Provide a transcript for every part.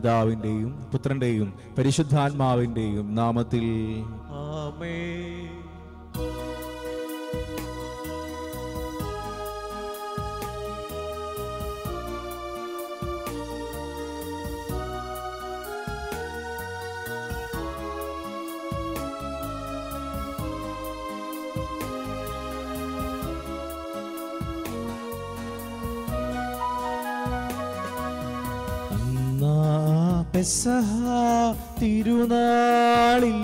പിതാവിന്റെയും പുത്രന്റെയും പരിശുദ്ധാത്മാവിന്റെയും നാമത്തിൽ ആമേ അന്നാ പെസഹ തിരുനാളിൽ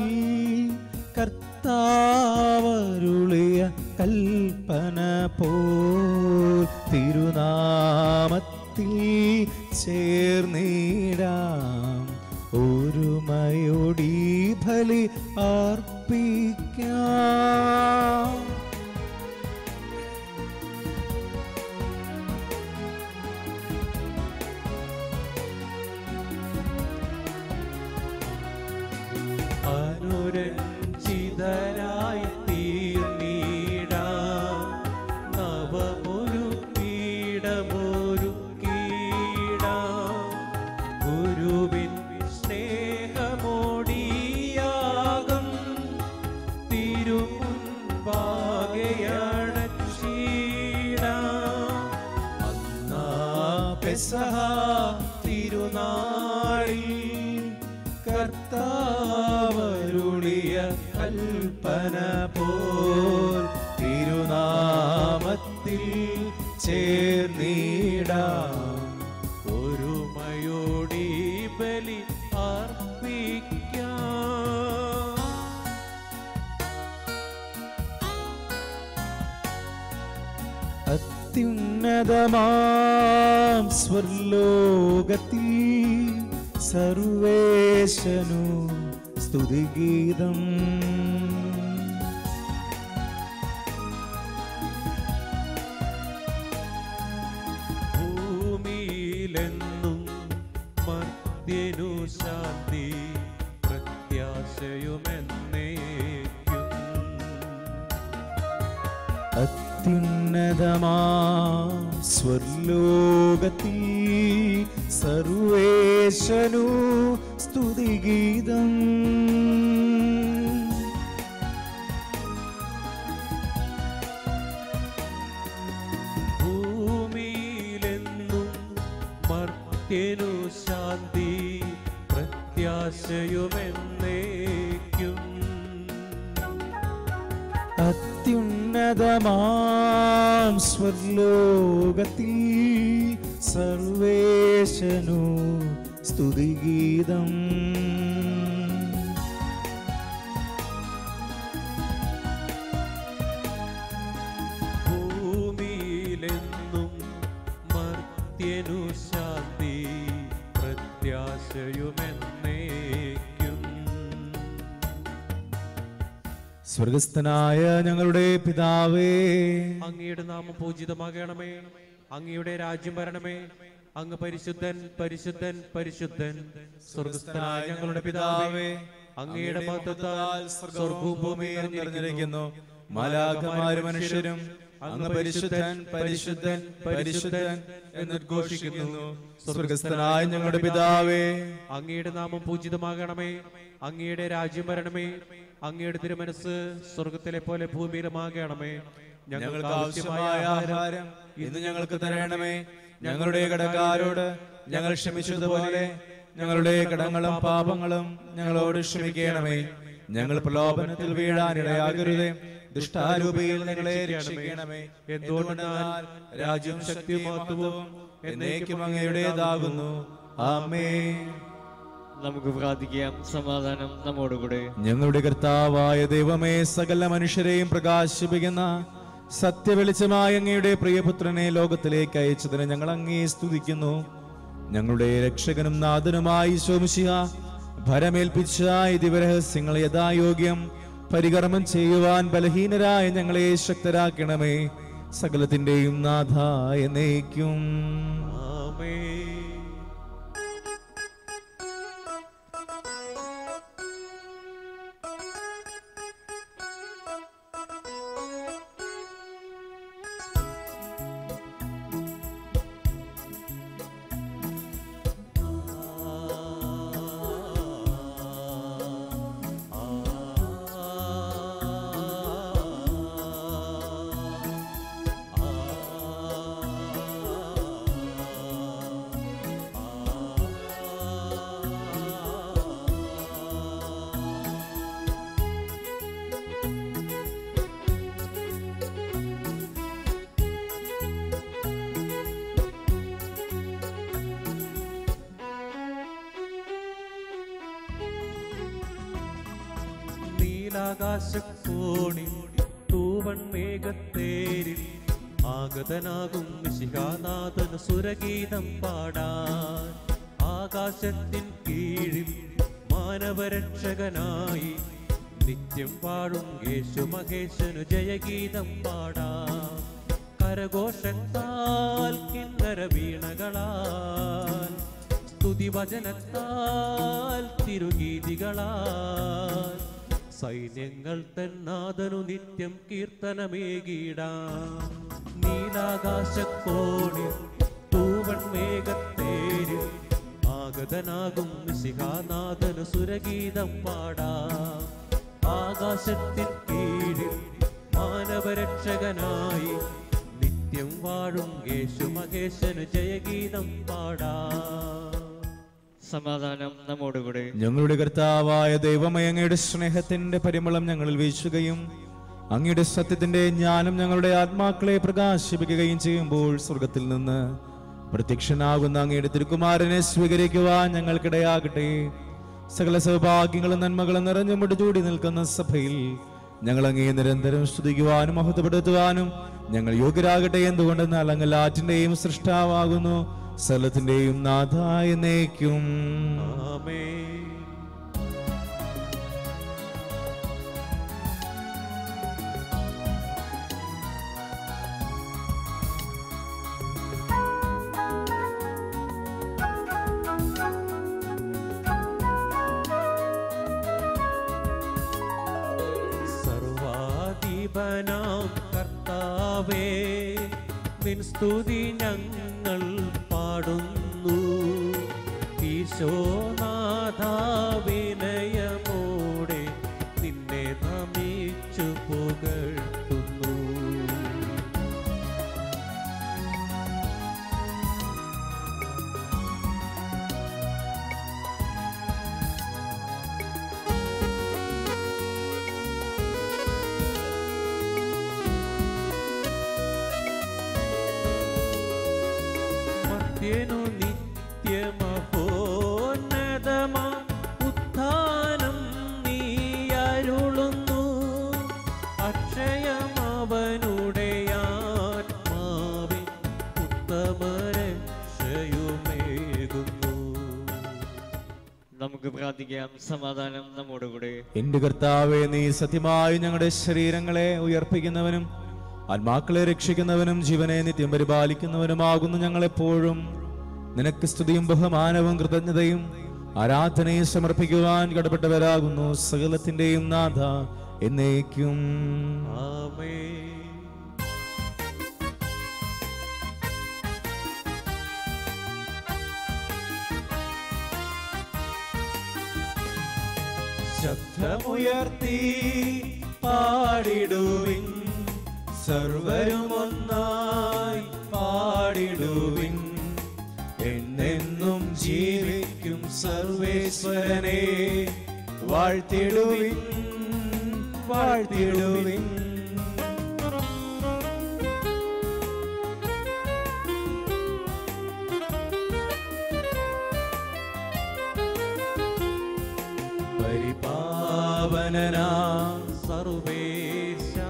കർത്താവരുളിയ കൽപ്പന പോൽ തിരുനാമത്തിൽ ചേർന്നിടാം ഒരുമയോടി ബലി അർപ്പിക്കാം അനുരഞ്ജിതരായി തീർന്നീടാം നവമൊരു പീഠമൊരു കീടാം ഗുരുവിൻ സ്നേഹമോടിയാകം തിരുമുൻപാകയണച്ചീടാം അന്നാ പെസഹ തിരുനാളിൽ കർത്താവരുളിയ കൽപ്പന പോൽ തിരുനാമത്തിൽ ചേർന്നിടാം ഒരുമയോടി ബലി അർപ്പിക്കാം അത്യുന്നതമാം സ്വർലോകത്തിൽ സർവേശനു സ്തുതിഗീതം ഭൂമിയിലെന്നും മർത്യനു ശാന്തി പ്രത്യാശയുമെന്നേക്കും അത്യുന്നതമാം സ്വർലോകത്തിൽ സർവേശനു സ്തുതിഗീതം ഭൂമിയിലെന്നും മർത്യനു ശാന്തി പ്രത്യാശയുമെന്നേക്കും അത്യുന്നതമാം സ്വർലോകത്തിൽ സർവേശനു സ്തുതിഗീതം ഭൂമിയിലെന്നും മർത്യനു ശാന്തി പ്രത്യാശയുമെന്നേക്കും സ്വർഗസ്ഥനായ ഞങ്ങളുടെ പിതാവേ അങ്ങയുടെ നാമം പൂജിതമാകണമേ അങ്ങയുടെ രാജ്യം വരണമേ അങ്ങ് പരിശുദ്ധൻ പരിശുദ്ധൻ പരിശുദ്ധൻ സ്വർഗസ്ഥനായ ഞങ്ങളുടെ പിതാവേ അങ്ങയുടെ മഹത്വത്താൽ സ്വർഗവും ഭൂമിയും നിറഞ്ഞിരിക്കുന്നു മാലാഖമാരും മനുഷ്യരും അങ്ങ് പരിശുദ്ധൻ പരിശുദ്ധൻ പരിശുദ്ധൻ എന്ന് ഘോഷിക്കുന്നു സ്വർഗസ്ഥനായ ഞങ്ങളുടെ പിതാവേ അങ്ങയുടെ നാമം പൂജിതമാകണമേ അങ്ങയുടെ രാജ്യം വരണമേ അങ്ങയുടെ തിരുമനസ് സ്വർഗത്തിലെ പോലെ ഭൂമിയിലുമാകണമേ ഞങ്ങൾക്ക് ആവശ്യമായ ആഹാരം ഇന്ന് ഞങ്ങൾക്ക് തരണമേ ഞങ്ങളുടെ കടക്കാരോട് ഞങ്ങൾ ക്ഷമിച്ചതുപോലെ ഞങ്ങളുടെ കടങ്ങളും പാപങ്ങളും ഞങ്ങളോട് ക്ഷമിക്കണമേ ഞങ്ങൾ പ്രലോഭനത്തിൽ വീഴാനിടയാകരുതേ ദുഷ്ടാരൂപിയിൽ ഞങ്ങളെ രക്ഷിക്കണമേ എന്തുകൊണ്ടെന്നാൽ രാജ്യവും ശക്തിയും മഹത്വവും എന്നേക്കും അങ്ങയുടേതാകുന്നു ആമേ നമുക്ക് പ്രാർത്ഥിക്കാം സമാധാനം നമ്മോടുകൂടെ ഞങ്ങളുടെ കർത്താവായ ദൈവമേ സകല മനുഷ്യരെയും പ്രകാശിപ്പിക്കുന്ന സത്യവെളിച്ചമായ അങ്ങയുടെ പ്രിയപുത്രനെ ലോകത്തിലേക്ക് അയച്ചതിന് ഞങ്ങൾ അങ്ങേ സ്തുതിക്കുന്നു ഞങ്ങളുടെ രക്ഷകനും നാഥനുമായി ശോമിശിഹ ഭരമേൽപ്പിച്ച ഈ ദിവരഹസ്യങ്ങൾ യഥായോഗ്യം പരികർമ്മം ചെയ്യുവാൻ ബലഹീനരായ ഞങ്ങളെ ശക്തരാക്കണമേ സകലത്തിന്റെയും നാഥ എന്നേക്കും ആമേ നീലാകാശക്കോണിൽ തൂവൺ മേഘത്തേരിൽ ആഗതനാകും ശിഖാനാഥന് സുരഗീതം പാടാൻ ആകാശത്തിൻ കീഴിൽ മാനവരക്ഷകനായി നിത്യം പാടും യേശു മഹേശനു ജയഗീതം പാടാം കരഘോഷത്താൽ കിന്നര വീണകളാൽ സ്തുതിവചനത്താൽ തിരുഗീതികളാൽ സൈന്യങ്ങൾ തന്നാദനു നിത്യം കീർത്തനമേകിടാം നീലാകാശക്കോണിൽ തൂവൺ മേഘത്തേരിൽ ആഗതനാകും ശിഖാനാഥനു സുരഗീതം പാടാം ആകാശത്തിൻ കീഴിൽ മാനവരക്ഷകനായി നിത്യം വാഴും യേശു മഹേശനു ജയഗീതം പാടാം സമാധാനം നമ്മോടുകൂടെ ഞങ്ങളുടെ കർത്താവായ ദൈവമേ അങ്ങയുടെ സ്നേഹത്തിന്റെ പരിമളം ഞങ്ങളിൽ വീശുകയും അങ്ങയുടെ സത്യത്തിന്റെ ജ്ഞാനം ഞങ്ങളുടെ ആത്മാക്കളെ പ്രകാശിപ്പിക്കുകയും ചെയ്യുമ്പോൾ സ്വർഗത്തിൽ നിന്ന് പ്രത്യക്ഷനാകുന്ന അങ്ങയുടെ തിരുക്കുമാരനെ സ്വീകരിക്കുവാൻ ഞങ്ങൾക്കിടയാകട്ടെ സകല സൗഭാഗ്യങ്ങളും നന്മകളും നിറഞ്ഞു മുടിചൂടി നിൽക്കുന്ന സഭയിൽ ഞങ്ങൾ അങ്ങേ നിരന്തരം സ്തുതിക്കുവാനും മഹത്വപ്പെടുത്തുവാനും ഞങ്ങൾ യോഗ്യരാകട്ടെ എന്തുകൊണ്ടെന്നാൽ അങ്ങ് എല്ലാറ്റിന്റെയും സൃഷ്ടാവാകുന്നു സ്ഥലത്തിന്റെയും നാഥായ നയിക്കും ആമേൻ സർവാധിപനാം കർത്താവേ നിൻ സ്തുതി ഞങ്ങൾ പാടുന്നു ഈശോനാഥാവിനയമോടെ നിന്നെ നമിച്ചു പുകഴ്ത്തുന്നു മധ്യനു നിത്യമഹോന്നതമാ ഉത്ഥാനം നീ അരുളുന്നു അക്ഷയമവനുടെ ആത്മാവിൻ ഉത്തമരക്ഷയുമേകുന്നു നമുക്ക് പ്രാർത്ഥിക്കാം സമാധാനം നമ്മോടുകൂടെ എന്റെ കർത്താവെ നീ സത്യമായി ഞങ്ങളുടെ ശരീരങ്ങളെ ഉയർപ്പിക്കുന്നവനും ആത്മാക്കളെ രക്ഷിക്കുന്നവനും ജീവനെ നിത്യം പരിപാലിക്കുന്നവനുമാകുന്നു ഞങ്ങളെപ്പോഴും നിനക്ക് സ്തുതിയും ബഹുമാനവും കൃതജ്ഞതയും ആരാധനയും സമർപ്പിക്കുവാൻ കടപ്പെട്ടവരാകുന്നു സകലത്തിന്റെയും നാഥ എന്നേക്കും ആമേൻ ശബ്ദമുയർത്തി പാടിടുവിൻ സർവരുമൊന്നായി പാടിടുവിൻ എന്നെന്നും ജീവിക്കും സർവേശ്വരനെ വാഴ്ത്തിടുവിൻ വാഴ്ത്തിടുവിൻ പരിപാവനനാ സർവേശ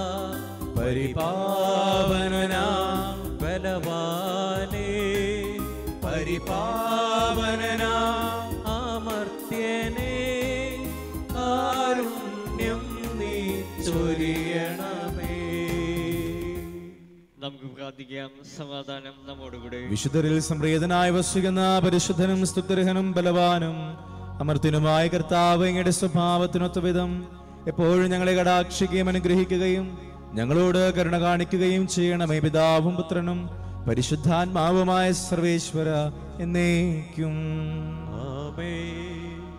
പരിപാവനനാ ബലവാനേ പരിപാവനനാ അമർത്യനേ കാരുണ്യം നീ ചൊരിയണമേ നമുക്ക് പ്രാർത്ഥിക്കാം സമാധാനം നമ്മോടുകൂടെ വിശുദ്ധരിൽ സംപ്രീതനായി വസിക്കുന്ന പരിശുദ്ധനും സ്തുത്യർഹനും ബലവാനും അമർത്തിനുമായ കർത്താവ് അങ്ങയുടെ സ്വഭാവത്തിനൊത്ത വിധം എപ്പോഴും ഞങ്ങളെ കടാക്ഷിക്കുകയും അനുഗ്രഹിക്കുകയും ഞങ്ങളോട് കരുണ കാണിക്കുകയും ചെയ്യണമേ പിതാവും പുത്രനും പരിശുദ്ധാത്മാവുമായ സർവേശ്വര എന്നേക്കും ആമേൻ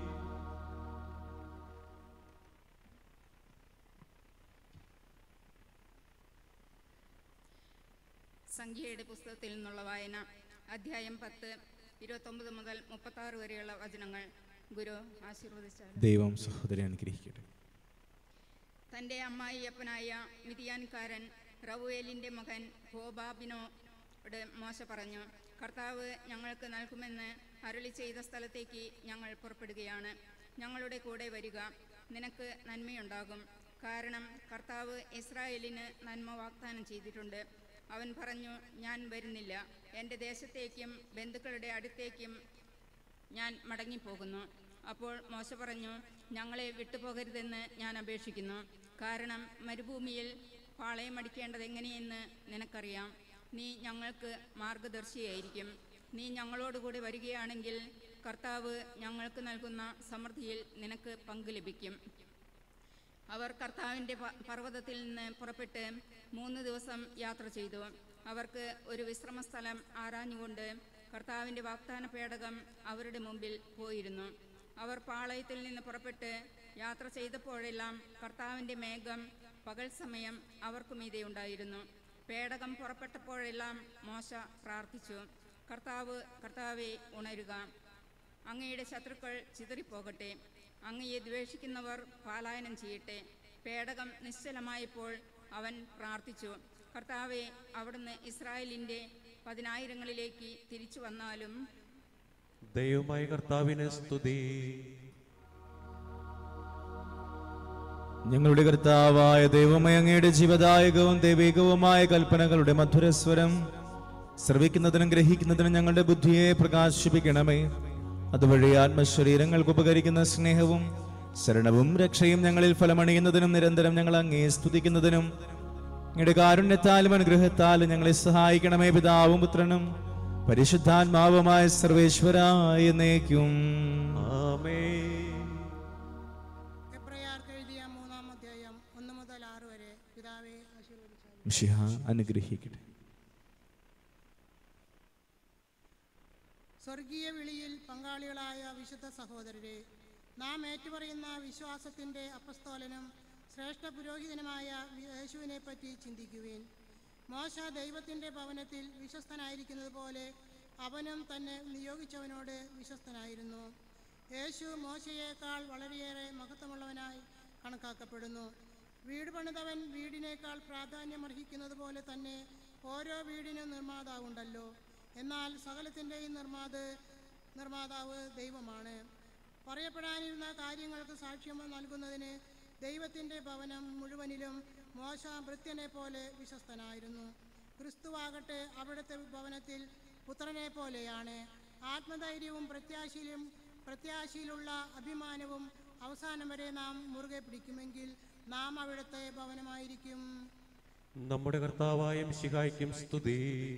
സംഖ്യയുടെ പുസ്തകത്തിൽ നിന്നുള്ള വായന അധ്യായം പത്ത് ഇരുപത്തൊമ്പത് മുതൽ മുപ്പത്തി ആറ് വരെയുള്ള വചനങ്ങൾ ഗുരു ആശീർവദിച്ചാൽ ദൈവം സഹോദരി അനുഗ്രഹിക്കട്ടെ തൻ്റെ അമ്മായിയപ്പനായ മിതിയാൻകാരൻ റവുവേലിൻ്റെ മകൻ ഹോബാബിനോട് മോശ പറഞ്ഞു കർത്താവ് ഞങ്ങൾക്ക് നൽകുമെന്ന് അരുളി ചെയ്ത സ്ഥലത്തേക്ക് ഞങ്ങൾ പുറപ്പെടുകയാണ് ഞങ്ങളുടെ കൂടെ വരിക നിനക്ക് നന്മയുണ്ടാകും കാരണം കർത്താവ് ഇസ്രായേലിന് നന്മ വാഗ്ദാനം ചെയ്തിട്ടുണ്ട് അവൻ പറഞ്ഞു ഞാൻ വരുന്നില്ല എൻ്റെ ദേശത്തേക്കും ബന്ധുക്കളുടെ അടുത്തേക്കും ഞാൻ മടങ്ങിപ്പോകുന്നു അപ്പോൾ മോശ പറഞ്ഞു ഞങ്ങളെ വിട്ടുപോകരുതെന്ന് ഞാൻ അപേക്ഷിക്കുന്നു കാരണം മരുഭൂമിയിൽ പാളയമടിക്കേണ്ടത് എങ്ങനെയെന്ന് നിനക്കറിയാം നീ ഞങ്ങൾക്ക് മാർഗദർശിയായിരിക്കും നീ ഞങ്ങളോടുകൂടി വരികയാണെങ്കിൽ കർത്താവ് ഞങ്ങൾക്ക് നൽകുന്ന സമൃദ്ധിയിൽ നിനക്ക് പങ്ക് ലഭിക്കും അവർ കർത്താവിൻ്റെ പ- പർവ്വതത്തിൽ നിന്ന് പുറപ്പെട്ട് മൂന്ന് ദിവസം യാത്ര ചെയ്തു അവർക്ക് ഒരു വിശ്രമസ്ഥലം ആരാഞ്ഞുകൊണ്ട് കർത്താവിൻ്റെ വാഗ്ദാന പേടകം അവരുടെ മുമ്പിൽ പോയിരുന്നു അവർ പാളയത്തിൽ നിന്ന് പുറപ്പെട്ട് യാത്ര ചെയ്തപ്പോഴെല്ലാം കർത്താവിൻ്റെ മേഘം പകൽ സമയം അവർക്കു മീതെ ഉണ്ടായിരുന്നു പേടകം പുറപ്പെട്ടപ്പോഴെല്ലാം മോശ പ്രാർത്ഥിച്ചു കർത്താവ് കർത്താവെ ഉണരുക അങ്ങയുടെ ശത്രുക്കൾ ചിതറിപ്പോകട്ടെ അങ്ങയെ ദ്വേഷിക്കുന്നവർ പാലായനം ചെയ്യട്ടെ പേടകം നിശ്ചലമായപ്പോൾ അവൻ പ്രാർത്ഥിച്ചു കർത്താവെ അവിടുന്ന് ഇസ്രായേലിൻ്റെ പതിനായിരങ്ങളിലേക്ക് തിരിച്ചു വന്നാലും ദൈവമായ കർത്താവിന് സ്തുതി ഞങ്ങളുടെ കർത്താവായ ദൈവമേ അങ്ങയുടെ ജീവദായകവും ദൈവികവുമായ കൽപ്പനകളുടെ മധുരസ്വരം ശ്രവിക്കുന്നതിനും ഗ്രഹിക്കുന്നതിനും ഞങ്ങളുടെ ബുദ്ധിയെ പ്രകാശിപ്പിക്കണമേ അതുവഴി ആത്മശരീരങ്ങൾക്ക് ഉപകരിക്കുന്ന സ്നേഹവും ശരണവും രക്ഷയും ഞങ്ങളിൽ ഫലമണിയുന്നതിനും നിരന്തരം ഞങ്ങൾ അങ്ങേ സ്തുതിക്കുന്നതിനും അങ്ങയുടെ കാരുണ്യത്താലും അനുഗ്രഹത്താലും ഞങ്ങളെ സഹായിക്കണമേ പിതാവും പുത്രനും പരിശുദ്ധാത്മാവുമായ സർവേശ്വരായ എന്നേക്കും ആമേ എബ്രയാർക്ക് എഴുതിയ മൂന്നാം അധ്യായം ഒന്ന് മുതൽ ആറ് വരെ പിതാവെ ആശീർവദിച്ചാലും മിശിഹ അനുഗ്രഹിക്കട്ടെ സ്വർഗീയ വിളിയിൽ പങ്കാളികളായ വിശുദ്ധ സഹോദരരെ നാം ഏറ്റുപറയുന്ന വിശ്വാസത്തിൻ്റെ അപ്പസ്തോലനും ശ്രേഷ്ഠ പുരോഹിതനുമായ യേശുവിനെ പറ്റി ചിന്തിക്കുവിൻ മോശ ദൈവത്തിൻ്റെ ഭവനത്തിൽ വിശ്വസ്തനായിരിക്കുന്നത് പോലെ അവനും തന്നെ നിയോഗിച്ചവനോട് വിശ്വസ്തനായിരുന്നു യേശു മോശയേക്കാൾ വളരെയേറെ മഹത്വമുള്ളവനായി കണക്കാക്കപ്പെടുന്നു വീട് പണിതവൻ വീടിനേക്കാൾ പ്രാധാന്യമർഹിക്കുന്നത് പോലെ തന്നെ ഓരോ വീടിനും നിർമ്മാതാവുണ്ടല്ലോ എന്നാൽ സകലത്തിൻ്റെയും നിർമ്മാത് നിർമ്മാതാവ് ദൈവമാണ് പറയപ്പെടാനിരുന്ന കാര്യങ്ങൾക്ക് സാക്ഷ്യം നൽകുന്നതിന് ദൈവത്തിൻ്റെ ഭവനം മുഴുവനിലും മോശ ഭൃത്യനെ പോലെ വിശ്വസ്തനായിരുന്നു ക്രിസ്തുവാകട്ടെ അവിടുത്തെ ഭവനത്തിൽ പുത്രനെ പോലെയാണ് ആത്മധൈര്യവും പ്രത്യാശയിലും പ്രത്യാശയിലുള്ള അഭിമാനവും അവസാനം വരെ നാം മുറുകെ പിടിക്കുമെങ്കിൽ നാം അവിടുത്തെ ഭവനമായിരിക്കും നമ്മുടെ കർത്താവായ മിശിഹായ്ക്കും സ്തുതി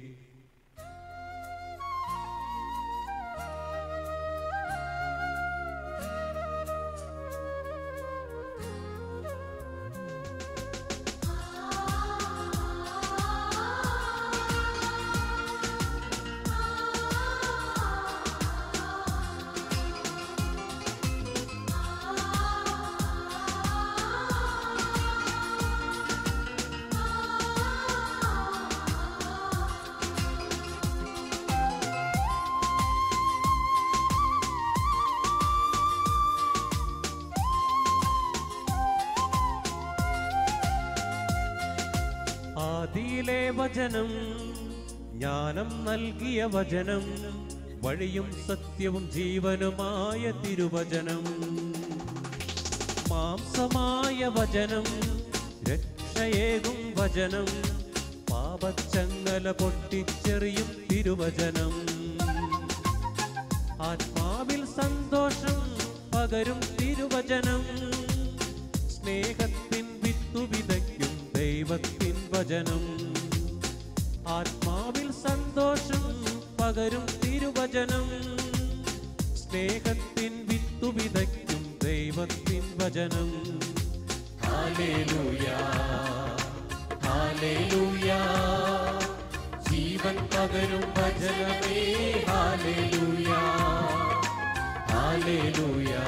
ആദിയിലെ വചനം ജ്ഞാനം നൽകിയ വചനം വഴിയും സത്യവും ജീവനുമായ തിരുവചനം മാംസമായ വചനം രക്ഷയേകും വചനം പാപച്ചങ്ങല പൊട്ടിച്ചെറിയും തിരുവചനം ആത്മാവിൽ സന്തോഷം പകരും തിരുവചനം സ്നേഹത്തിൻ വിത്തു വിതയ്ക്കും ദൈവത്തിൻ വചനം ആത്മാവിൽ സന്തോഷം പകരും തിരുവചനം സ്നേഹത്തിൻ വിത്തു വിതയ്ക്കും ദൈവത്തിൻ വചനം ഹാലേലൂയാ ഹാലേലൂയാ ജീവൻ പകരും വചനമേ ഹാലേലൂയാ ഹാലേലൂയാ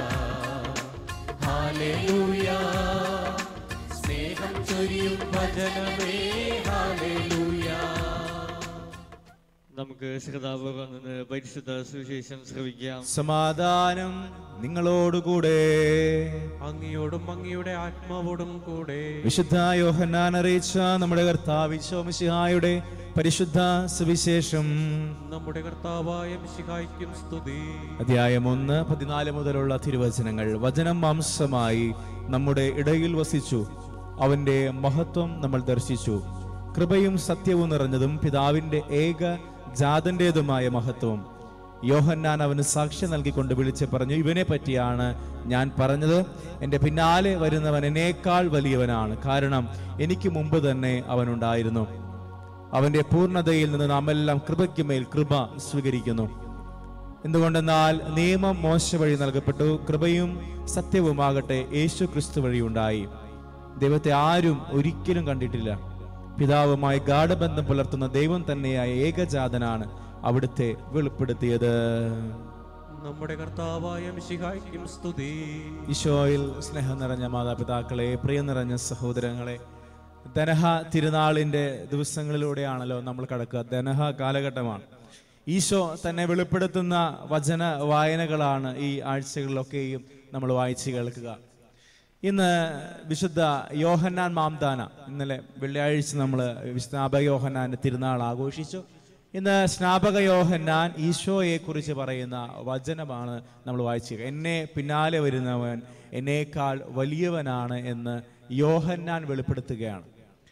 ഹാലേലൂയാ സ്നേഹം ചൊരിയും വചനമേ ഹാലേലൂയാ നമുക്ക് ശ്രദ്ധാപൂർവം നിന്ന് പരിശുദ്ധ സുവിശേഷം ശ്രവിക്കാം സമാധാനം നിങ്ങളോടുകൂടെ അങ്ങയോടും അങ്ങയുടെ ആത്മാവോടും കൂടെ വിശുദ്ധ യോഹന്നാൻ അറിയിച്ച നമ്മുടെ കർത്താവ് ശോമിശിഹായുടെ പരിശുദ്ധ സുവിശേഷം നമ്മുടെ കർത്താവായ മിശിഹായ്ക്കും സ്തുതി അധ്യായം ഒന്ന് പതിനാല് മുതലുള്ള തിരുവചനങ്ങൾ വചനം മാംസമായി നമ്മുടെ ഇടയിൽ വസിച്ചു അവന്റെ മഹത്വം നമ്മൾ ദർശിച്ചു കൃപയും സത്യവും നിറഞ്ഞതും പിതാവിന്റെ ഏക ജാതന്റേതുമായ മഹത്വം യോഹന്നാൻ അവന് സാക്ഷ്യം നൽകിക്കൊണ്ട് വിളിച്ച് പറഞ്ഞു ഇവനെ പറ്റിയാണ് ഞാൻ പറഞ്ഞത് എൻ്റെ പിന്നാലെ വരുന്നവൻ എന്നേക്കാൾ വലിയവനാണ് കാരണം എനിക്ക് മുമ്പ് തന്നെ അവനുണ്ടായിരുന്നു അവന്റെ പൂർണ്ണതയിൽ നിന്ന് നാം എല്ലാം കൃപയ്ക്കുമേൽ കൃപ സ്വീകരിക്കുന്നു എന്തുകൊണ്ടെന്നാൽ നിയമം മോശ വഴി നൽകപ്പെട്ടു കൃപയും സത്യവുമാകട്ടെ യേശു ക്രിസ്തു വഴി ഉണ്ടായി ദൈവത്തെ ആരും ഒരിക്കലും കണ്ടിട്ടില്ല പിതാവുമായി ഗാഠബന്ധം പുലർത്തുന്ന ദൈവം തന്നെയായ ഏകജാതനാണ് അവിടുത്തെ വെളിപ്പെടുത്തിയത് നമ്മുടെ കർത്താവായ മിശിഹായ്ക്കും സ്തുതി ഈശോയിൽ സ്നേഹം നിറഞ്ഞ മാതാപിതാക്കളെ പ്രിയം നിറഞ്ഞ സഹോദരങ്ങളെ ദനഹ തിരുനാളിന്റെ ദിവസങ്ങളിലൂടെയാണല്ലോ നമ്മൾ കടക്കുക ദനഹ കാലഘട്ടമാണ് ഈശോ തന്നെ വെളിപ്പെടുത്തുന്ന വചന വായനകളാണ് ഈ ആഴ്ചകളിലൊക്കെയും നമ്മൾ വായിച്ചു കേൾക്കുക ഇന്ന് വിശുദ്ധ യോഹന്നാൻ മാംദാന ഇന്നലെ വെള്ളിയാഴ്ച നമ്മൾ സ്നാപക യോഹന്നാന്റെ തിരുനാൾ ആഘോഷിച്ചു ഇന്ന് സ്നാപക യോഹന്നാൻ ഈശോയെ കുറിച്ച് പറയുന്ന വചനമാണ് നമ്മൾ വായിച്ചത് എന്നെ പിന്നാലെ വരുന്നവൻ എന്നേക്കാൾ വലിയവനാണ് എന്ന് യോഹന്നാൻ വെളിപ്പെടുത്തുകയാണ്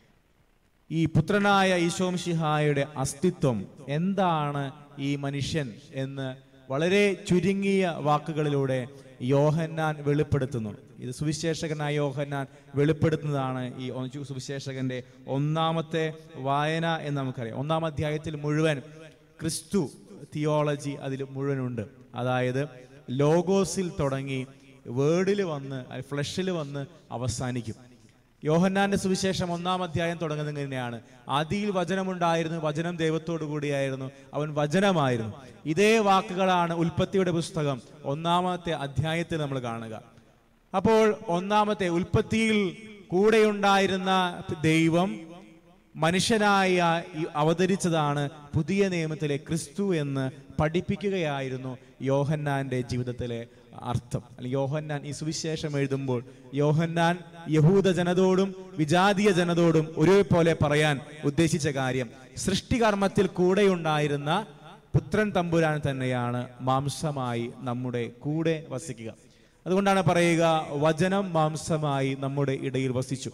ഈ പുത്രനായ ഈശോംഷിഹായുടെ അസ്തിത്വം എന്താണ് ഈ മനുഷ്യൻ എന്ന് വളരെ ചുരുങ്ങിയ വാക്കുകളിലൂടെ യോഹന്നാൻ വെളിപ്പെടുത്തുന്നു ഇത് സുവിശേഷകനായ യോഹന്നാൻ വെളിപ്പെടുത്തുന്നതാണ് ഈ ഒ- സുവിശേഷകന്റെ ഒന്നാമത്തെ വായന എന്ന് നമുക്കറിയാം ഒന്നാം അധ്യായത്തിൽ മുഴുവൻ ക്രിസ്തു തിയോളജി അതിൽ മുഴുവനുണ്ട് അതായത് ലോഗോസിൽ തുടങ്ങി വേർഡിൽ വന്ന് ഫ്ലഷിൽ വന്ന് അവസാനിക്കും യോഹന്നാന്റെ സുവിശേഷം ഒന്നാം അധ്യായം തുടങ്ങുന്നത് ഇങ്ങനെയാണ് ആദിയിൽ വചനമുണ്ടായിരുന്നു വചനം ദൈവത്തോടു കൂടിയായിരുന്നു അവൻ വചനമായിരുന്നു ഇതേ വാക്കുകളാണ് ഉൽപ്പത്തിയുടെ പുസ്തകം ഒന്നാമത്തെ അധ്യായത്തിൽ നമ്മൾ കാണുക അപ്പോൾ ഒന്നാമത്തെ ഉൽപ്പത്തിയിൽ കൂടെയുണ്ടായിരുന്ന ദൈവം മനുഷ്യനായി ഈ അവതരിച്ചതാണ് പുതിയ നിയമത്തിലെ ക്രിസ്തു എന്ന് പഠിപ്പിക്കുകയായിരുന്നു യോഹന്നാന്റെ ജീവിതത്തിലെ അർത്ഥം അല്ലെങ്കിൽ യോഹന്നാൻ ഈ സുവിശേഷം എഴുതുമ്പോൾ യോഹന്നാൻ യഹൂദ ജനതോടും വിജാതീയ ജനതോടും ഒരേപോലെ പറയാൻ ഉദ്ദേശിച്ച കാര്യം സൃഷ്ടികർമ്മത്തിൽ കൂടെയുണ്ടായിരുന്ന പുത്രൻ തമ്പുരാൻ തന്നെയാണ് മാംസമായി നമ്മുടെ കൂടെ വസിക്കുക അതുകൊണ്ടാണ് പറയുക വചനം മാംസമായി നമ്മുടെ ഇടയിൽ വസിച്ചു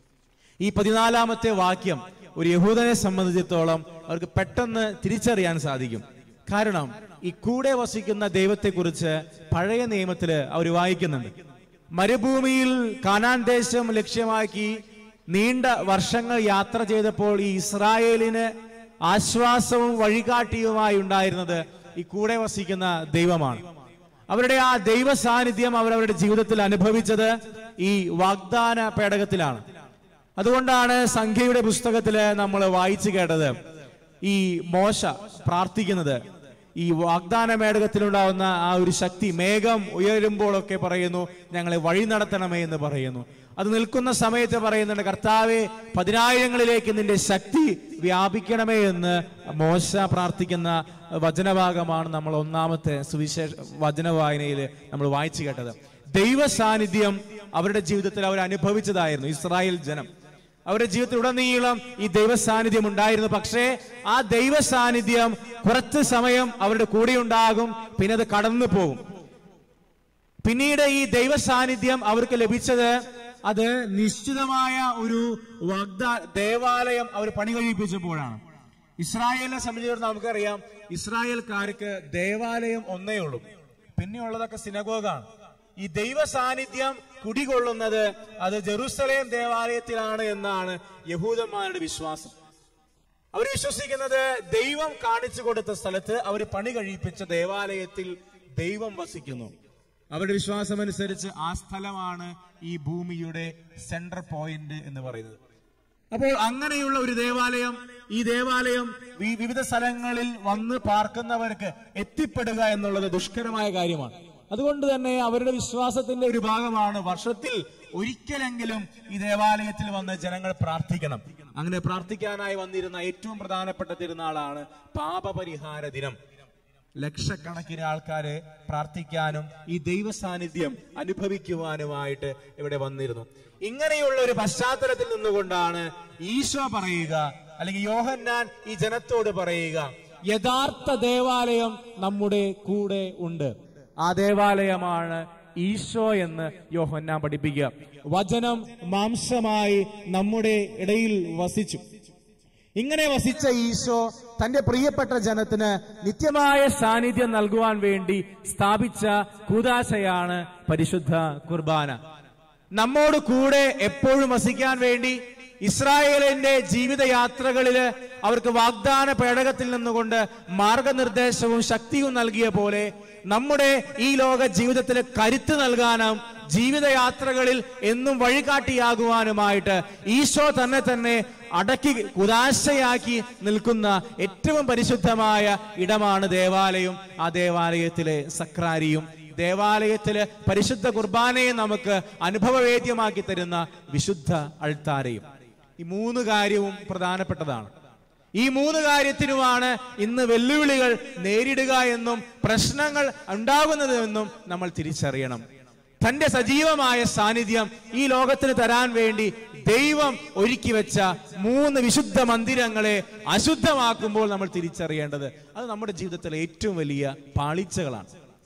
ഈ പതിനാലാമത്തെ വാക്യം ഒരു യഹൂദനെ സംബന്ധിച്ചിടത്തോളം അവർക്ക് പെട്ടെന്ന് തിരിച്ചറിയാൻ സാധിക്കും കാരണം ഈ കൂടെ വസിക്കുന്ന ദൈവത്തെക്കുറിച്ച് പഴയ നിയമത്തില് അവർ വായിക്കുന്നുണ്ട് മരുഭൂമിയിൽ കാനാൻ ദേശം ലക്ഷ്യമാക്കി നീണ്ട വർഷങ്ങൾ യാത്ര ചെയ്തപ്പോൾ ഈ ഇസ്രായേലിന് ആശ്വാസവും വഴികാട്ടിയുമായി ഉണ്ടായിരുന്നത് ഈ കൂടെ വസിക്കുന്ന ദൈവമാണ് അവരുടെ ആ ദൈവ സാന്നിധ്യം അവരവരുടെ ജീവിതത്തിൽ അനുഭവിച്ചത് ഈ വാഗ്ദാന പേടകത്തിലാണ് അതുകൊണ്ടാണ് സംഖ്യയുടെ പുസ്തകത്തില് നമ്മൾ വായിച്ചു കേട്ടത് ഈ മോശ പ്രാർത്ഥിക്കുന്നത് ഈ വാഗ്ദാന മേടകത്തിലുണ്ടാവുന്ന ആ ഒരു ശക്തി മേഘം ഉയരുമ്പോഴൊക്കെ പറയുന്നു ഞങ്ങളെ വഴി നടത്തണമേ എന്ന് പറയുന്നു അത് നിൽക്കുന്ന സമയത്ത് പറയുന്നുണ്ട് കർത്താവെ പതിനായിരങ്ങളിലേക്ക് നിന്റെ ശക്തി വ്യാപിക്കണമേ എന്ന് മോശ പ്രാർത്ഥിക്കുന്ന വചനഭാഗമാണ് നമ്മൾ ഒന്നാമത്തെ സുവിശേഷ വചന വായനയിൽ നമ്മൾ വായിച്ചു കേട്ടത് ദൈവ സാന്നിധ്യം അവരുടെ ജീവിതത്തിൽ അവർ അനുഭവിച്ചതായിരുന്നു ഇസ്രായേൽ ജനം അവരുടെ ജീവിതത്തിൽ ഉടനീളം ഈ ദൈവ സാന്നിധ്യം ഉണ്ടായിരുന്നു പക്ഷേ ആ ദൈവ സാന്നിധ്യം കുറച്ച് സമയം അവരുടെ കൂടെ ഉണ്ടാകും പിന്നെ അത് കടന്നു പോകും പിന്നീട് ഈ ദൈവ സാന്നിധ്യം അവർക്ക് ലഭിച്ചത് അത് നിശ്ചിതമായ ഒരു വാഗ്ദാ ദേവാലയം അവർ പണി കഴിപ്പിച്ചപ്പോഴാണ് ഇസ്രായേലിനെ സംബന്ധിച്ചിടത്തോളം നമുക്കറിയാം ഇസ്രായേൽക്കാർക്ക് ദേവാലയം ഒന്നേ ഉള്ളൂ പിന്നെയുള്ളതൊക്കെ സിനഗോഗാണ് ഈ ദൈവ സാന്നിധ്യം കുടികൊള്ളുന്നത് അത് ജെറുസലേം ദേവാലയത്തിലാണ് എന്നാണ് യഹൂദന്മാരുടെ വിശ്വാസം അവർ വിശ്വസിക്കുന്നത് ദൈവം കാണിച്ചു കൊടുത്ത സ്ഥലത്ത് അവർ പണി കഴിപ്പിച്ച ദേവാലയത്തിൽ ദൈവം വസിക്കുന്നു അവരുടെ വിശ്വാസം അനുസരിച്ച് ആ സ്ഥലമാണ് ഈ ഭൂമിയുടെ സെൻട്രൽ പോയിന്റ് എന്ന് പറയുന്നത് അപ്പോൾ അങ്ങനെയുള്ള ഒരു ദേവാലയം ഈ ദേവാലയം വി- വിവിധ സ്ഥലങ്ങളിൽ വന്ന് പാർക്കുന്നവർക്ക് എത്തിപ്പെടുക എന്നുള്ളത് ദുഷ്കരമായ കാര്യമാണ് അതുകൊണ്ട് തന്നെ അവരുടെ വിശ്വാസത്തിന്റെ ഒരു ഭാഗമാണ് വർഷത്തിൽ ഒരിക്കലെങ്കിലും ഈ ദേവാലയത്തിൽ വന്ന് ജനങ്ങൾ പ്രാർത്ഥിക്കണം അങ്ങനെ പ്രാർത്ഥിക്കാനായി വന്നിരുന്ന ഏറ്റവും പ്രധാനപ്പെട്ട തിരുനാളാണ് പാപപരിഹാര ദിനം ലക്ഷക്കണക്കിന് ആൾക്കാര് പ്രാർത്ഥിക്കാനും ഈ ദൈവ സാന്നിധ്യം അനുഭവിക്കുവാനുമായിട്ട് ഇവിടെ വന്നിരുന്നു ഇങ്ങനെയുള്ള ഒരു പശ്ചാത്തലത്തിൽ നിന്നുകൊണ്ടാണ് ഈശോ പറയുക അല്ലെങ്കിൽ യോഹന്നാൻ ഈ ജനത്തോട് പറയുക യഥാർത്ഥ ദേവാലയം നമ്മുടെ കൂടെ ഉണ്ട് ആ ദേവാലയമാണ് ഈശോ എന്ന് യോഹന്നാൻ പഠിപ്പിക്കുക വചനം മാംസമായി നമ്മുടെ ഇടയിൽ വസിച്ചു ഇങ്ങനെ വസിച്ച ഈശോ തന്റെ പ്രിയപ്പെട്ട ജനത്തിന് നിത്യമായ സാന്നിധ്യം നൽകുവാൻ വേണ്ടി സ്ഥാപിച്ച കൂതാശയാണ് പരിശുദ്ധ കുർബാന നമ്മോട് കൂടെ എപ്പോഴും വസിക്കാൻ വേണ്ടി ഇസ്രായേലിന്റെ ജീവിതയാത്രകളില് അവർക്ക് വാഗ്ദാന പേടകത്തിൽ നിന്നുകൊണ്ട് മാർഗനിർദ്ദേശവും ശക്തിയും നൽകിയ പോലെ നമ്മുടെ ഈ ലോക ജീവിതത്തിൽ കരുത്ത് നൽകാനും ജീവിതയാത്രകളിൽ എന്നും വഴികാട്ടിയാകുവാനുമായിട്ട് ഈശോ തന്നെ തന്നെ അടക്കി കുതാശയാക്കി നിൽക്കുന്ന ഏറ്റവും പരിശുദ്ധമായ ഇടമാണ് ദേവാലയം ആ ദേവാലയത്തിലെ സക്രാരിയും ദേവാലയത്തില് പരിശുദ്ധ കുർബാനയെ നമുക്ക് അനുഭവവേദ്യമാക്കി തരുന്ന വിശുദ്ധ അൾത്താരയും ഈ മൂന്ന് കാര്യവും പ്രധാനപ്പെട്ടതാണ് ഈ മൂന്ന് കാര്യത്തിനുമാണ് ഇന്ന് വെല്ലുവിളികൾ നേരിടുക എന്നും പ്രശ്നങ്ങൾ ഉണ്ടാകുന്നതെന്നും നമ്മൾ തിരിച്ചറിയണം തന്റെ സജീവമായ സാന്നിധ്യം ഈ ലോകത്തിന് തരാൻ വേണ്ടി ദൈവം ഒരുക്കി വെച്ച മൂന്ന് വിശുദ്ധ മന്ദിരങ്ങളെ അശുദ്ധമാക്കുമ്പോൾ നമ്മൾ തിരിച്ചറിയേണ്ടത് അത് നമ്മുടെ ജീവിതത്തിലെ ഏറ്റവും വലിയ പാളിച്ചകളാണ്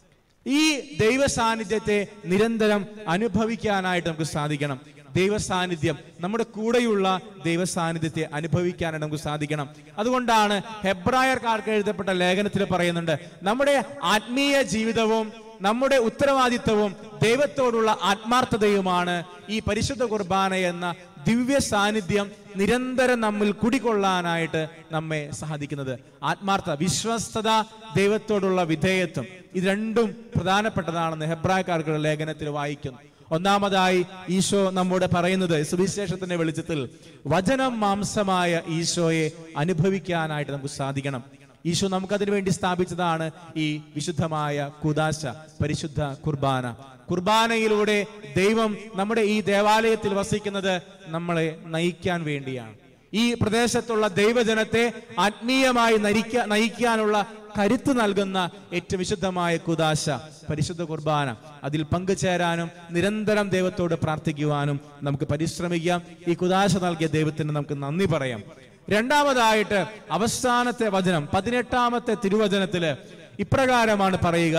ഈ ദൈവ സാന്നിധ്യത്തെ നിരന്തരം അനുഭവിക്കാനായിട്ട് നമുക്ക് സാധിക്കണം ദൈവ സാന്നിധ്യം നമ്മുടെ കൂടെയുള്ള ദൈവ സാന്നിധ്യത്തെ അനുഭവിക്കാനായിട്ട് നമുക്ക് സാധിക്കണം അതുകൊണ്ടാണ് ഹെബ്രായർക്കാർക്ക് എഴുതപ്പെട്ട ലേഖനത്തിൽ പറയുന്നുണ്ട് നമ്മുടെ ആത്മീയ ജീവിതവും നമ്മുടെ ഉത്തരവാദിത്വവും ദൈവത്തോടുള്ള ആത്മാർത്ഥതയുമാണ് ഈ പരിശുദ്ധ കുർബാന എന്ന ദിവ്യ സാന്നിധ്യം നിരന്തരം നമ്മിൽ കുടികൊള്ളാനായിട്ട് നമ്മെ സഹായിക്കുന്നത് ആത്മാർത്ഥ വിശ്വസ്തത ദൈവത്തോടുള്ള വിധേയത്വം ഇത് രണ്ടും പ്രധാനപ്പെട്ടതാണെന്ന് ഹെബ്രായക്കാർക്കുള്ള ലേഖനത്തിൽ വായിക്കുന്നു ഒന്നാമതായി ഈശോ നമ്മോട് പറയുന്നത് സുവിശേഷത്തിന്റെ വെളിച്ചത്തിൽ വചനം മാംസമായ ഈശോയെ അനുഭവിക്കാനായിട്ട് നമുക്ക് സാധിക്കണം ഈശോ നമുക്കതിനു വേണ്ടി സ്ഥാപിച്ചതാണ് ഈ വിശുദ്ധമായ കുദാശ പരിശുദ്ധ കുർബാന കുർബാനയിലൂടെ ദൈവം നമ്മുടെ ഈ ദേവാലയത്തിൽ വസിക്കുന്നത് നമ്മളെ നയിക്കാൻ വേണ്ടിയാണ് ഈ പ്രദേശത്തുള്ള ദൈവജനത്തെ ആത്മീയമായി നയിക്ക നയിക്കാനുള്ള കരുത്ത് നൽകുന്ന ഏറ്റവും വിശുദ്ധമായ കുദാശ പരിശുദ്ധ കുർബാന അതിൽ പങ്കുചേരാനും നിരന്തരം ദൈവത്തോട് പ്രാർത്ഥിക്കുവാനും നമുക്ക് പരിശ്രമിക്കാം ഈ കുദാശ നൽകിയ ദൈവത്തിന് നമുക്ക് നന്ദി പറയാം രണ്ടാമതായിട്ട് അവസാനത്തെ വചനം പതിനെട്ടാമത്തെ തിരുവചനത്തില് ഇപ്രകാരമാണ് പറയുക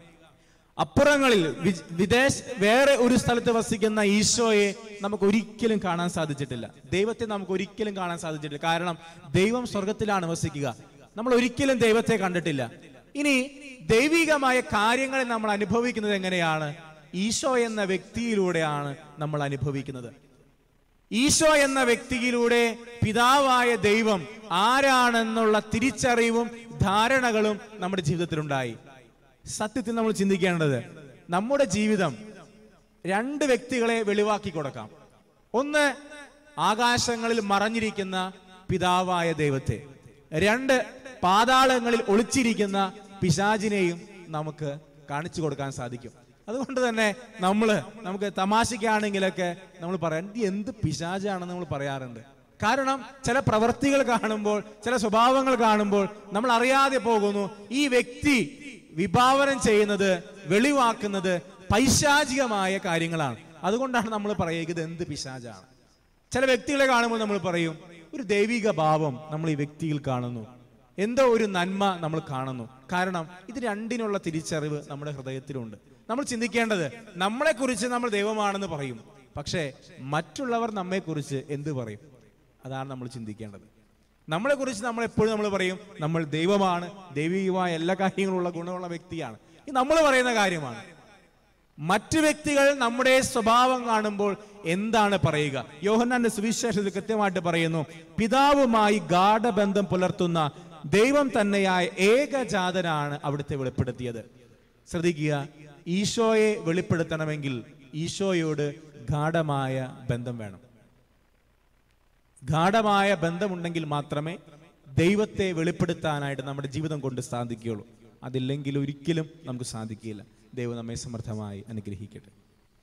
അപ്പുറങ്ങളിൽ വി- വിദേശ വേറെ ഒരു സ്ഥലത്ത് വസിക്കുന്ന ഈശോയെ നമുക്ക് ഒരിക്കലും കാണാൻ സാധിച്ചിട്ടില്ല ദൈവത്തെ നമുക്ക് ഒരിക്കലും കാണാൻ സാധിച്ചിട്ടില്ല കാരണം ദൈവം സ്വർഗത്തിലാണ് വസിക്കുക നമ്മൾ ഒരിക്കലും ദൈവത്തെ കണ്ടിട്ടില്ല ഇനി ദൈവികമായ കാര്യങ്ങളെ നമ്മൾ അനുഭവിക്കുന്നത് എങ്ങനെയാണ് ഈശോ എന്ന വ്യക്തിയിലൂടെയാണ് നമ്മൾ അനുഭവിക്കുന്നത് ഈശോ എന്ന വ്യക്തിയിലൂടെ പിതാവായ ദൈവം ആരാണെന്നുള്ള തിരിച്ചറിവും ധാരണകളും നമ്മുടെ ജീവിതത്തിലുണ്ടായി സത്യത്തിൽ നമ്മൾ ചിന്തിക്കേണ്ടത് നമ്മുടെ ജീവിതം രണ്ട് വ്യക്തികളെ വെളിവാക്കി കൊടുക്കാം ഒന്ന് ആകാശങ്ങളിൽ മറഞ്ഞിരിക്കുന്ന പിതാവായ ദൈവത്തെ രണ്ട് പാതാളങ്ങളിൽ ഒളിച്ചിരിക്കുന്ന പിശാചിനെയും നമുക്ക് കാണിച്ചു കൊടുക്കാൻ സാധിക്കും അതുകൊണ്ട് തന്നെ നമ്മള് നമുക്ക് തമാശയ്ക്കാണെങ്കിലൊക്കെ നമ്മൾ പറയാം "ഇത് എന്ത് പിശാചാണെന്ന് നമ്മൾ പറയാറുണ്ട് കാരണം ചില പ്രവൃത്തികൾ കാണുമ്പോൾ ചില സ്വഭാവങ്ങൾ കാണുമ്പോൾ നമ്മൾ അറിയാതെ പോകുന്നു ഈ വ്യക്തി വിഭാവനം ചെയ്യുന്നത് വെളിവാക്കുന്നത് പൈശാചികമായ കാര്യങ്ങളാണ് അതുകൊണ്ടാണ് നമ്മൾ പറയുക ഇത് എന്ത് പിശാചാണ് ചില വ്യക്തികളെ കാണുമ്പോൾ നമ്മൾ പറയും ഒരു ദൈവിക ഭാവം നമ്മൾ ഈ വ്യക്തിയിൽ കാണുന്നു എന്തോ ഒരു നന്മ നമ്മൾ കാണുന്നു കാരണം ഇത് രണ്ടിനുള്ള തിരിച്ചറിവ് നമ്മുടെ ഹൃദയത്തിലുണ്ട് നമ്മൾ ചിന്തിക്കേണ്ടത് നമ്മളെ കുറിച്ച് നമ്മൾ ദൈവമാണെന്ന് പറയും പക്ഷേ മറ്റുള്ളവർ നമ്മെ കുറിച്ച് എന്ത് പറയും അതാണ് നമ്മൾ ചിന്തിക്കേണ്ടത് നമ്മളെ കുറിച്ച് നമ്മൾ എപ്പോഴും നമ്മൾ പറയും നമ്മൾ ദൈവമാണ് ദൈവികമായ എല്ലാ കാര്യങ്ങളുള്ള ഗുണമുള്ള വ്യക്തിയാണ് ഇത് നമ്മൾ പറയുന്ന കാര്യമാണ് മറ്റു വ്യക്തികൾ നമ്മുടെ സ്വഭാവം കാണുമ്പോൾ എന്താണ് പറയുക യോഹന്നാന്റെ സുവിശേഷത്തിൽ കൃത്യമായിട്ട് പറയുന്നു പിതാവുമായി ഗാഠബന്ധം പുലർത്തുന്ന ദൈവം തന്നെയായ ഏകജാതനാണ് അവിടുത്തെ വെളിപ്പെടുത്തിയത് ശ്രദ്ധിക്കുക ഈശോയെ വെളിപ്പെടുത്തണമെങ്കിൽ ഈശോയോട് ഗാഠമായ ബന്ധം വേണം ഗാഠമായ ബന്ധമുണ്ടെങ്കിൽ മാത്രമേ ദൈവത്തെ വെളിപ്പെടുത്താനായിട്ട് നമ്മുടെ ജീവിതം കൊണ്ട് സാധിക്കുകയുള്ളൂ അതില്ലെങ്കിൽ ഒരിക്കലും നമുക്ക് സാധിക്കില്ല ദൈവം നമ്മെ സമർത്ഥമായി അനുഗ്രഹിക്കട്ടെ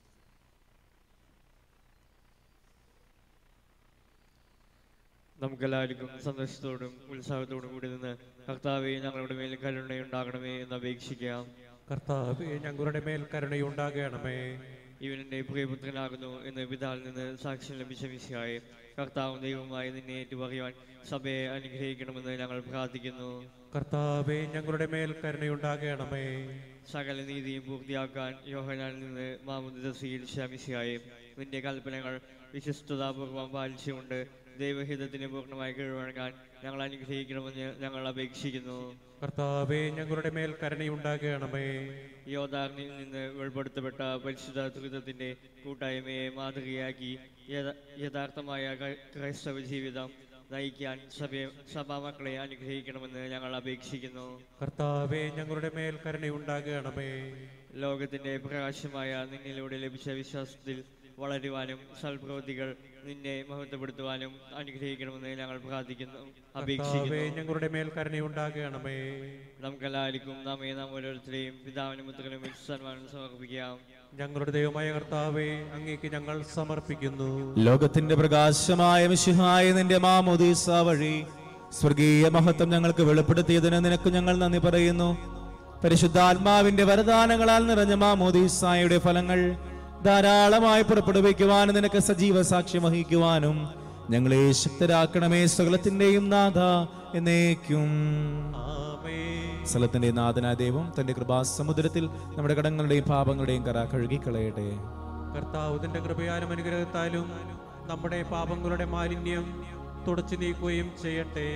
നമുക്കെല്ലാവർക്കും സന്തോഷത്തോടും ഉത്സാഹത്തോടും കൂടി നിന്ന് കർത്താവെ ഞങ്ങളുടെ മേൽ കരുണയുണ്ടാകണമേ എന്ന് അപേക്ഷിക്കാം കർത്താവെ ഞങ്ങളുടെ മേൽ കരുണയുണ്ടാകണമേ ഇവൻ എൻ്റെ പ്രിയപുത്രനാകുന്നു എന്ന് പിതാവിൽ നിന്ന് സാക്ഷ്യം ലഭിച്ച വിഷയമായി കർത്താവും ദൈവവുമായി നിന്നെ ഏറ്റുപറയുവാൻ സഭയെ അനുഗ്രഹിക്കണമെന്ന് ഞങ്ങൾ പ്രാർത്ഥിക്കുന്നു കർത്താവെ ഞങ്ങളുടെ മേൽ കരുണയുണ്ടാകണമേ സകല നീതിയും പൂർത്തിയാക്കാൻ യോഹനാനിൽ നിന്ന് മാമുദിത സ്വീകരിച്ച മിശിയായി നിന്റെ കൽപ്പനകൾ വിശ്വസ്തതാപൂർവം പാലിച്ചുകൊണ്ട് ദൈവഹിതത്തിന് പൂർണ്ണമായി കീഴ്വഴങ്ങാൻ ഞങ്ങൾ അനുഗ്രഹിക്കണമെന്ന് ഞങ്ങൾ അപേക്ഷിക്കുന്നു കർത്താവെ ഞങ്ങളുടെ മേൽ കരുണയുണ്ടാകണമേ യോദാറിനിൽ നിന്ന് ഉൾപ്പെടുത്തപ്പെട്ട പരിശുദ്ധ ത്രിതത്തിന്റെ കൂട്ടായ്മയെ മാതൃകയാക്കി യഥ- യഥാർത്ഥമായ ക്രൈ- ക്രൈസ്തവ ജീവിതം നയിക്കാൻ സഭയെ സഭാമക്കളെ അനുഗ്രഹിക്കണമെന്ന് ഞങ്ങൾ അപേക്ഷിക്കുന്നു കർത്താവെ ഞങ്ങളുടെ മേൽ കരുണയുണ്ടാകണമേ ലോകത്തിന്റെ പ്രകാശമായ നിന്നിലൂടെ ലഭിച്ച വിശ്വാസത്തിൽ വളരുവാനും സൽപ്രവൃത്തികൾ നിന്നെ മഹത്വപ്പെടുത്തുവാനും അനുഗ്രഹിക്കണമെന്ന് ഞങ്ങൾ പ്രാർത്ഥിക്കുന്നു കർത്താവെ അപേക്ഷിക്കുന്നു ഞങ്ങളുടെ മേൽ കരുണയുണ്ടാകണമേ നമുക്കെല്ലാവർക്കും നമ്മെ നാം ഓരോരുത്തരെയും പിതാവിനും പുത്രനും സന്മാനം സമർപ്പിക്കാം ഞങ്ങളുടെ ദൈവമായ കർത്താവെ അങ്ങേക്ക് ഞങ്ങൾ സമർപ്പിക്കുന്നു ലോകത്തിന്റെ പ്രകാശമായ മിശിഹായ നിന്റെ മാമോദീസ വഴി സ്വർഗീയ മഹത്വം ഞങ്ങൾക്ക് വെളിപ്പെടുത്തിയതിന് നിനക്ക് ഞങ്ങൾ നന്ദി പറയുന്നു പരിശുദ്ധാത്മാവിന്റെ വരദാനങ്ങളാൽ നിറഞ്ഞ മാമോദീസായുടെ ഫലങ്ങൾ ധാരാളമായി പുറപ്പെടുവിക്കുവാനും നിനക്ക് സജീവ സാക്ഷ്യം വഹിക്കുവാനും ഞങ്ങളെ ശക്തരാക്കണമേ സകലത്തിന്റെയും നാഥ എന്നേക്കും ആമേൻ സ്ഥലത്തിന്റെ നാഥനായ ദൈവം തന്റെ കൃപാസമുദ്രത്തിൽ നമ്മുടെ കടങ്ങളുടെയും പാപങ്ങളുടെയും കറ കഴുകിക്കളയട്ടെ കർത്താവ് തന്റെ കൃപയാലും അനുഗ്രഹത്താലും നമ്മുടെ പാപങ്ങളുടെ മാലിന്യം തുടച്ചു നീക്കുകയും ചെയ്യട്ടെ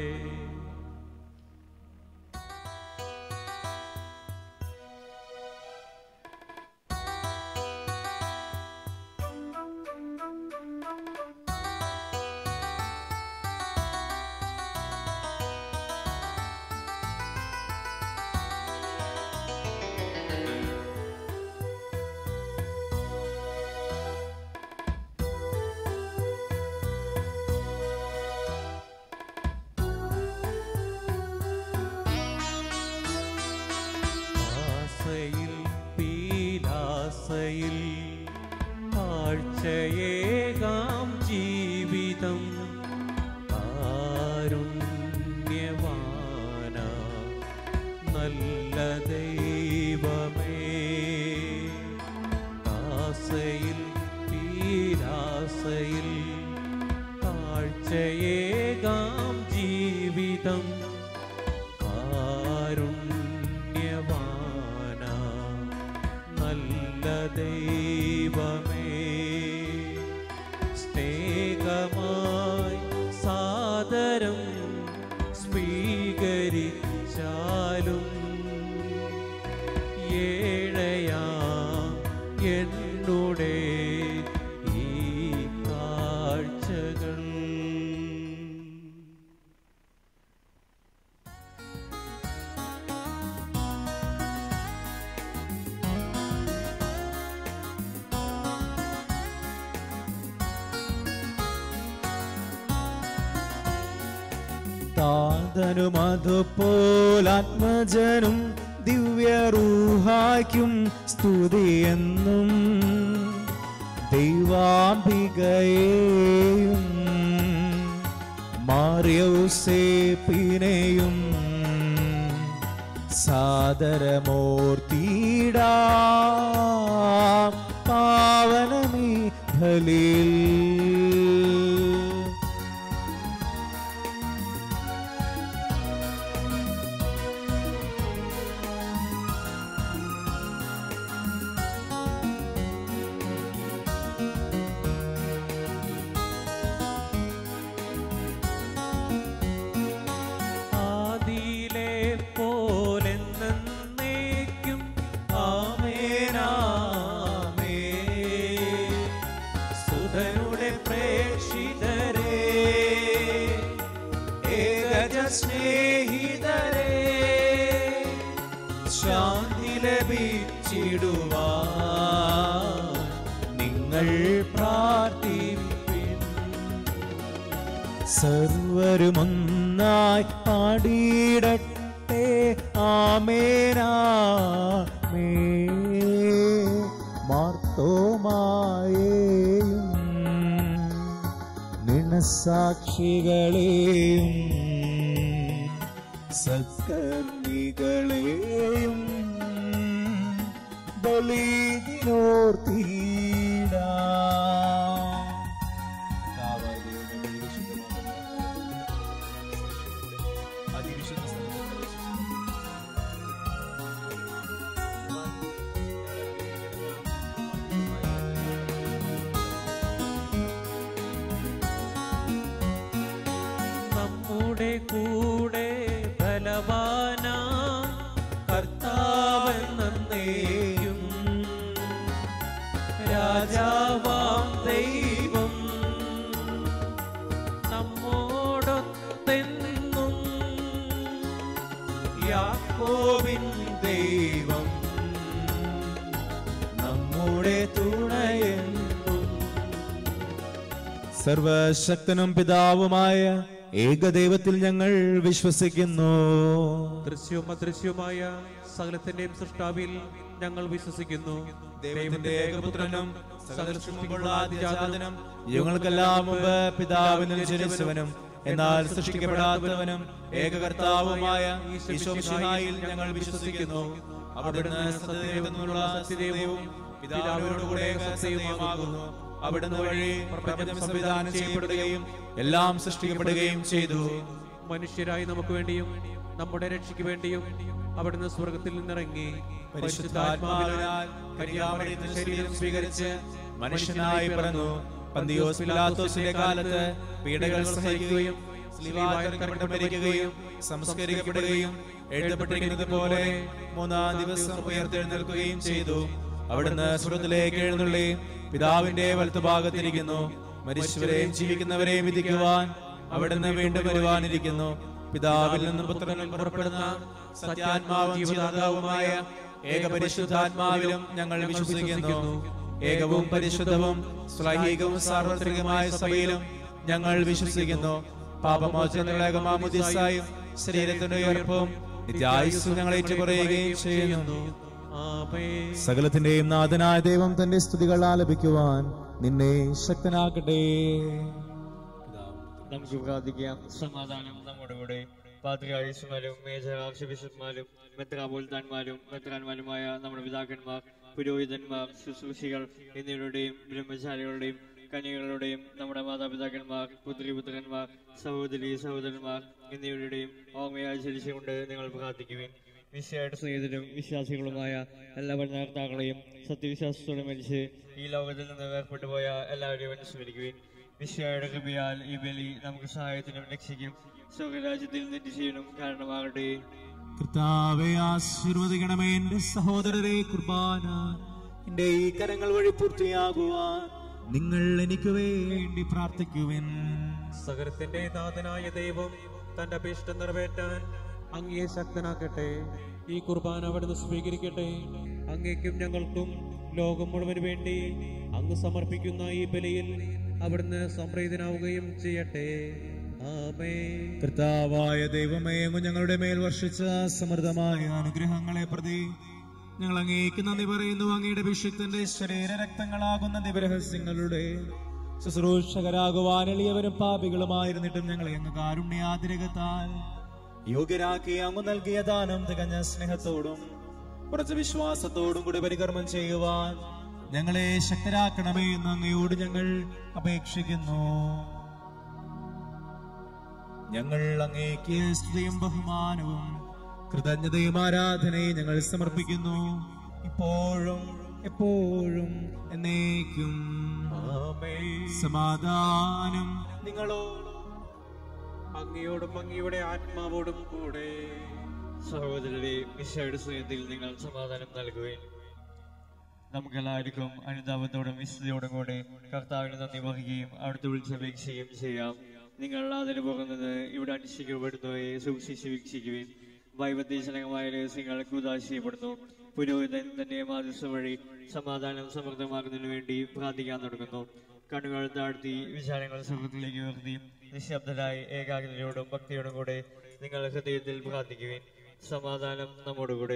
ആസയിൽ പീലാസയിൽ ആഴ്ചയേകാം ജീവിതം കാരുണ്യവാന നല്ല ദൈവമേ ആസയിൽ പീലാസയിൽ ആഴ്ചയേകാം ജീവിതം കാരുണ്യവാന നല്ല ദൈവമേ സ്നേഹമായി സാദരം സ്വീകരിച്ചാലും ഏഴയാ എന്നുടെ ഈ കാഴ്ചകൾ താതനും അതുപോലാത്മജനും ദിവ്യറൂഹായ്ക്കും സ്തുതിയെന്നും ദൈവാംബികയെയും മാറിയൗസേപ്പിനെയും സാദരമൂർത്തിടാ പാവനമീ ബലിൽ ആദിയിലെ പോലെന്നേക്കും ആമേനാമേ സുധനുടെ പ്രേക്ഷിതരേ ഏകജ സ്നേഹിതരേ ശാന്തി ലഭിച്ചിടുവാ നിങ്ങൾ പ്രാർത്ഥിപ്പിൻ സർവരുമൊന്നായി പാടിയിടട്ടെ ആമേനാമേ മാർത്തോമായേയും നിണസാക്ഷികളെയും സത്കർമ്മികളെയും ബലിദിനോർത്തി നമ്മുടെ കൂടെ ബലവാനാ കർത്താവെന്നേക്കും രാജാവാം ദൈവം നമ്മോടൊത്തെന്നും യാക്കോബിൻ ദൈവം നമ്മുടെ തുണയെന്നും സർവശക്തനും പിതാവുമായ ഏകദൈവത്തിൽ ഞങ്ങൾ വിശ്വസിക്കുന്നു ദൃശ്യവും അദൃശ്യവുമായ സകലത്തിന്റെയും സൃഷ്ടാവിൽ ഞങ്ങൾ വിശ്വസിക്കുന്നു ദൈവത്തിന്റെ ഏകപുത്രനും സകല സൃഷ്ടിക്കുമുള്ള ആദ്യജാതനും യുഗങ്ങൾക്കെല്ലാം മുമ്പ് പിതാവിനും ജനിച്ചവനും എന്നാൽ സൃഷ്ടിക്കപ്പെടാത്തവനും ഏകകർത്താവുമായ ഈശോമിശിഹായിൽ ഞങ്ങൾ വിശ്വസിക്കുന്നു അവിടുന്ന് സത്യദൈവത്തിനുള്ള സത്യദൈവവും പിതാവിനോടുകൂടെ സത്യവുമാകുന്നു അവിടുന്ന് വഴി പ്രപഞ്ചം സംവിധാനം ചെയ്യപ്പെടുകയും എല്ലാം സൃഷ്ടിക്കപ്പെടുകയും ചെയ്തു മനുഷ്യരായി നമുക്ക് വേണ്ടിയും നമ്മുടെ രക്ഷയ്ക്ക് വേണ്ടിയും അവിടുന്ന് സ്വർഗത്തിൽ നിന്നിറങ്ങി പരിശുദ്ധാത്മാവിനാൽ കന്യാമറിയത്തിൽ ശരീരം സ്വീകരിച്ച് മനുഷ്യനായി പിറന്നു പന്തിയോസ് പിലാത്തോസിന്റെ കാലത്ത് പീഡകൾ സഹിക്കുകയും സ്ലീവാകർക്കപ്പെട്ട് മരിക്കുകയും സംസ്കരിക്കപ്പെടുകയും എഴുതപ്പെട്ടിരിക്കുന്നത് പോലെ മൂന്നാം ദിവസം ഉയർത്തെഴുന്നേൽക്കുകയും ചെയ്തു അവിടുന്ന് സ്വർഗത്തിലേക്ക് എഴുന്നള്ളി പിതാവിന്റെ വലത്തുഭാഗത്തിരിക്കുന്നു മരിച്ചവരെയും ജീവിക്കുന്നവരെയും വിധിക്കുവാൻ അവിടുന്ന് വീണ്ടും വരുവാനിരിക്കുന്നു പിതാവിൽ നിന്നും പുത്രനിൽ പുറപ്പെടുന്ന സത്യാത്മാവും ജീവദാതാവുമായ ഏകപരിശുദ്ധാത്മാവിലും ഞങ്ങൾ വിശ്വസിക്കുന്നു ഏകവും പരിശുദ്ധവും സ്വൈഹികവും സാർവത്രികമായ സഭയിലും ഞങ്ങൾ വിശ്വസിക്കുന്നു പാപമോചനമാമുദിസായും ശരീരത്തിന്റെ ഉയർപ്പും നിത്യായുസ്സും ഞങ്ങൾ ഏറ്റുപറയുകയും ചെയ്യുന്നു ആമേൻ സകലത്തിന്റെയും നാഥനായ ദൈവം തന്റെ സ്തുതികൾ ആലപിക്കുവാൻ നിന്നെ ശക്തനാക്കട്ടെ നമുക്ക് പ്രാർത്ഥിക്കാം സമാധാനം നമ്മുടെ കൂടെ പാത്രികാരീസുമാരും മേജർ ആർച്ച് ബിഷപ്പ്മാരും മെത്രാപോൽത്താന്മാരും മെത്രാന്മാരുമായ നമ്മുടെ പിതാക്കന്മാർ പുരോഹിതന്മാർ ശുശ്രൂഷികൾ എന്നിവരുടെയും ബ്രഹ്മചാരികളുടെയും കന്യകളുടെയും നമ്മുടെ മാതാപിതാക്കന്മാർ പുത്രിപുത്രന്മാർ സഹോദരി സഹോദരന്മാർ എന്നിവരുടെയും ഓർമ്മയാചരിച്ചുകൊണ്ട് നിങ്ങൾ പ്രാർത്ഥിക്കുവിൻ വിശ്വയുടെ സ്നേഹിതരും വിശ്വാസികളുമായ എല്ലാ ഭരണകർത്താക്കളെയും സത്യവിശ്വാസത്തോടെ മരിച്ച് ഈ ലോകത്തിൽ നിന്ന് വേർപെട്ടു പോയ എല്ലാവരെയും അനുസ്മരിക്കുവിൻ വിശ്വയുടെ കൃപയാൽ ഈ ബലി നമുക്ക് സഹായത്തിനും രക്ഷയ്ക്കും സ്വർഗരാജ്യത്തിൽ നിത്യജീവനും കാരണമാകട്ടെ കർത്താവെ ആശീർവദിക്കണമേ എന്റെ സഹോദരരെ കുർബാന എന്റെ ഈ കരങ്ങൾ വഴി പൂർത്തിയാകുവാൻ നിങ്ങൾ എനിക്ക് വേണ്ടി പ്രാർത്ഥിക്കുവിൻ സകലത്തിന്റെ നാഥനായ ദൈവം തന്റെ അഭീഷ്ടം നിറവേറ്റാൻ അങ്ങയെ ശക്തനാക്കട്ടെ ഈ കുർബാന അവിടുന്ന് സ്വീകരിക്കട്ടെ അങ്ങേക്കും ഞങ്ങൾക്കും ലോകം മുഴുവന് വേണ്ടി അങ്ങ് സമർപ്പിക്കുന്ന ഈ ബലിയിൽ അവിടുന്ന് സംപ്രീതനാവുകയും ചെയ്യട്ടെ ആമേ കർത്താവായ ദൈവമേ അങ്ങ് ഞങ്ങളുടെ മേൽ വർഷിച്ച സമൃദ്ധമായ അനുഗ്രഹങ്ങളെ പ്രതി ഞങ്ങൾ അങ്ങേക്ക് നന്ദി പറയുന്നു അങ്ങയുടെ അഭിഷിക്തന്റെ ശരീര രക്തങ്ങളാകുന്ന ദിവരഹസ്യങ്ങളുടെ ശുശ്രൂഷകരാകുവാൻ എളിയവരും പാപികളുമായിരുന്നിട്ടും ഞങ്ങളെ അങ്ങ് കാരുണ്യാതിരകത്താൽ യോഗ്യരാക്കി അങ്ങ് നൽകിയ ദാനം തികഞ്ഞ സ്നേഹത്തോടും കുറച്ച് വിശ്വാസത്തോടും കൂടി പരികർമ്മം ചെയ്യുവാൻ ഞങ്ങളെ ശക്തരാക്കണമേ എന്ന് അങ്ങയോട് ഞങ്ങൾ അപേക്ഷിക്കുന്നു ഞങ്ങൾ അങ്ങേക്ക് സ്തുതിയും ബഹുമാനവും കൃതജ്ഞതയും ആരാധനയും ഞങ്ങൾ സമർപ്പിക്കുന്നു ഇപ്പോഴും എപ്പോഴും എന്നേക്കും സമാധാനം നിങ്ങളോ അങ്ങയോടും അങ്ങയുടെ ആത്മാവോടും കൂടെ സഹോദരരെ വിശ്വയുടെ സ്നേഹത്തിൽ നിങ്ങൾ സമാധാനം നൽകുകയും നമുക്കെല്ലാവർക്കും അനുതാപത്തോടും വിശുദ്ധിയോടും കൂടെ കർത്താവിന് നന്ദി വഹിക്കുകയും അവിടുത്തെ വിളിച്ചപേക്ഷിക്കുകയും ചെയ്യാം നിങ്ങൾ അതിന് പോകുന്നത് ഇവിടെ അനുഷ്ഠിക്കപ്പെടുന്നവയെ സൂക്ഷിച്ച് വീക്ഷിക്കുവിൻ വൈവിധ്യജനകമായ രഹസ്യങ്ങൾ കുതാശയപ്പെടുന്നു പുരോഹിതൻ തന്റെ മാധ്യസ്ഥ വഴി സമാധാനം സമൃദ്ധമാക്കുന്നതിന് വേണ്ടി പ്രാർത്ഥിക്കാൻ തുടങ്ങുന്നു കണ്ണുകൾ താഴ്ത്തി വിചാരങ്ങൾ സുഖത്തിലേക്ക് ഉയർത്തി നിശബ്ദരായി ഏകാഗ്രതയോടും ഭക്തിയോടും കൂടെ നിങ്ങൾ ഹൃദയത്തിൽ പ്രാർത്ഥിക്കുവിൻ സമാധാനം നമ്മോടുകൂടെ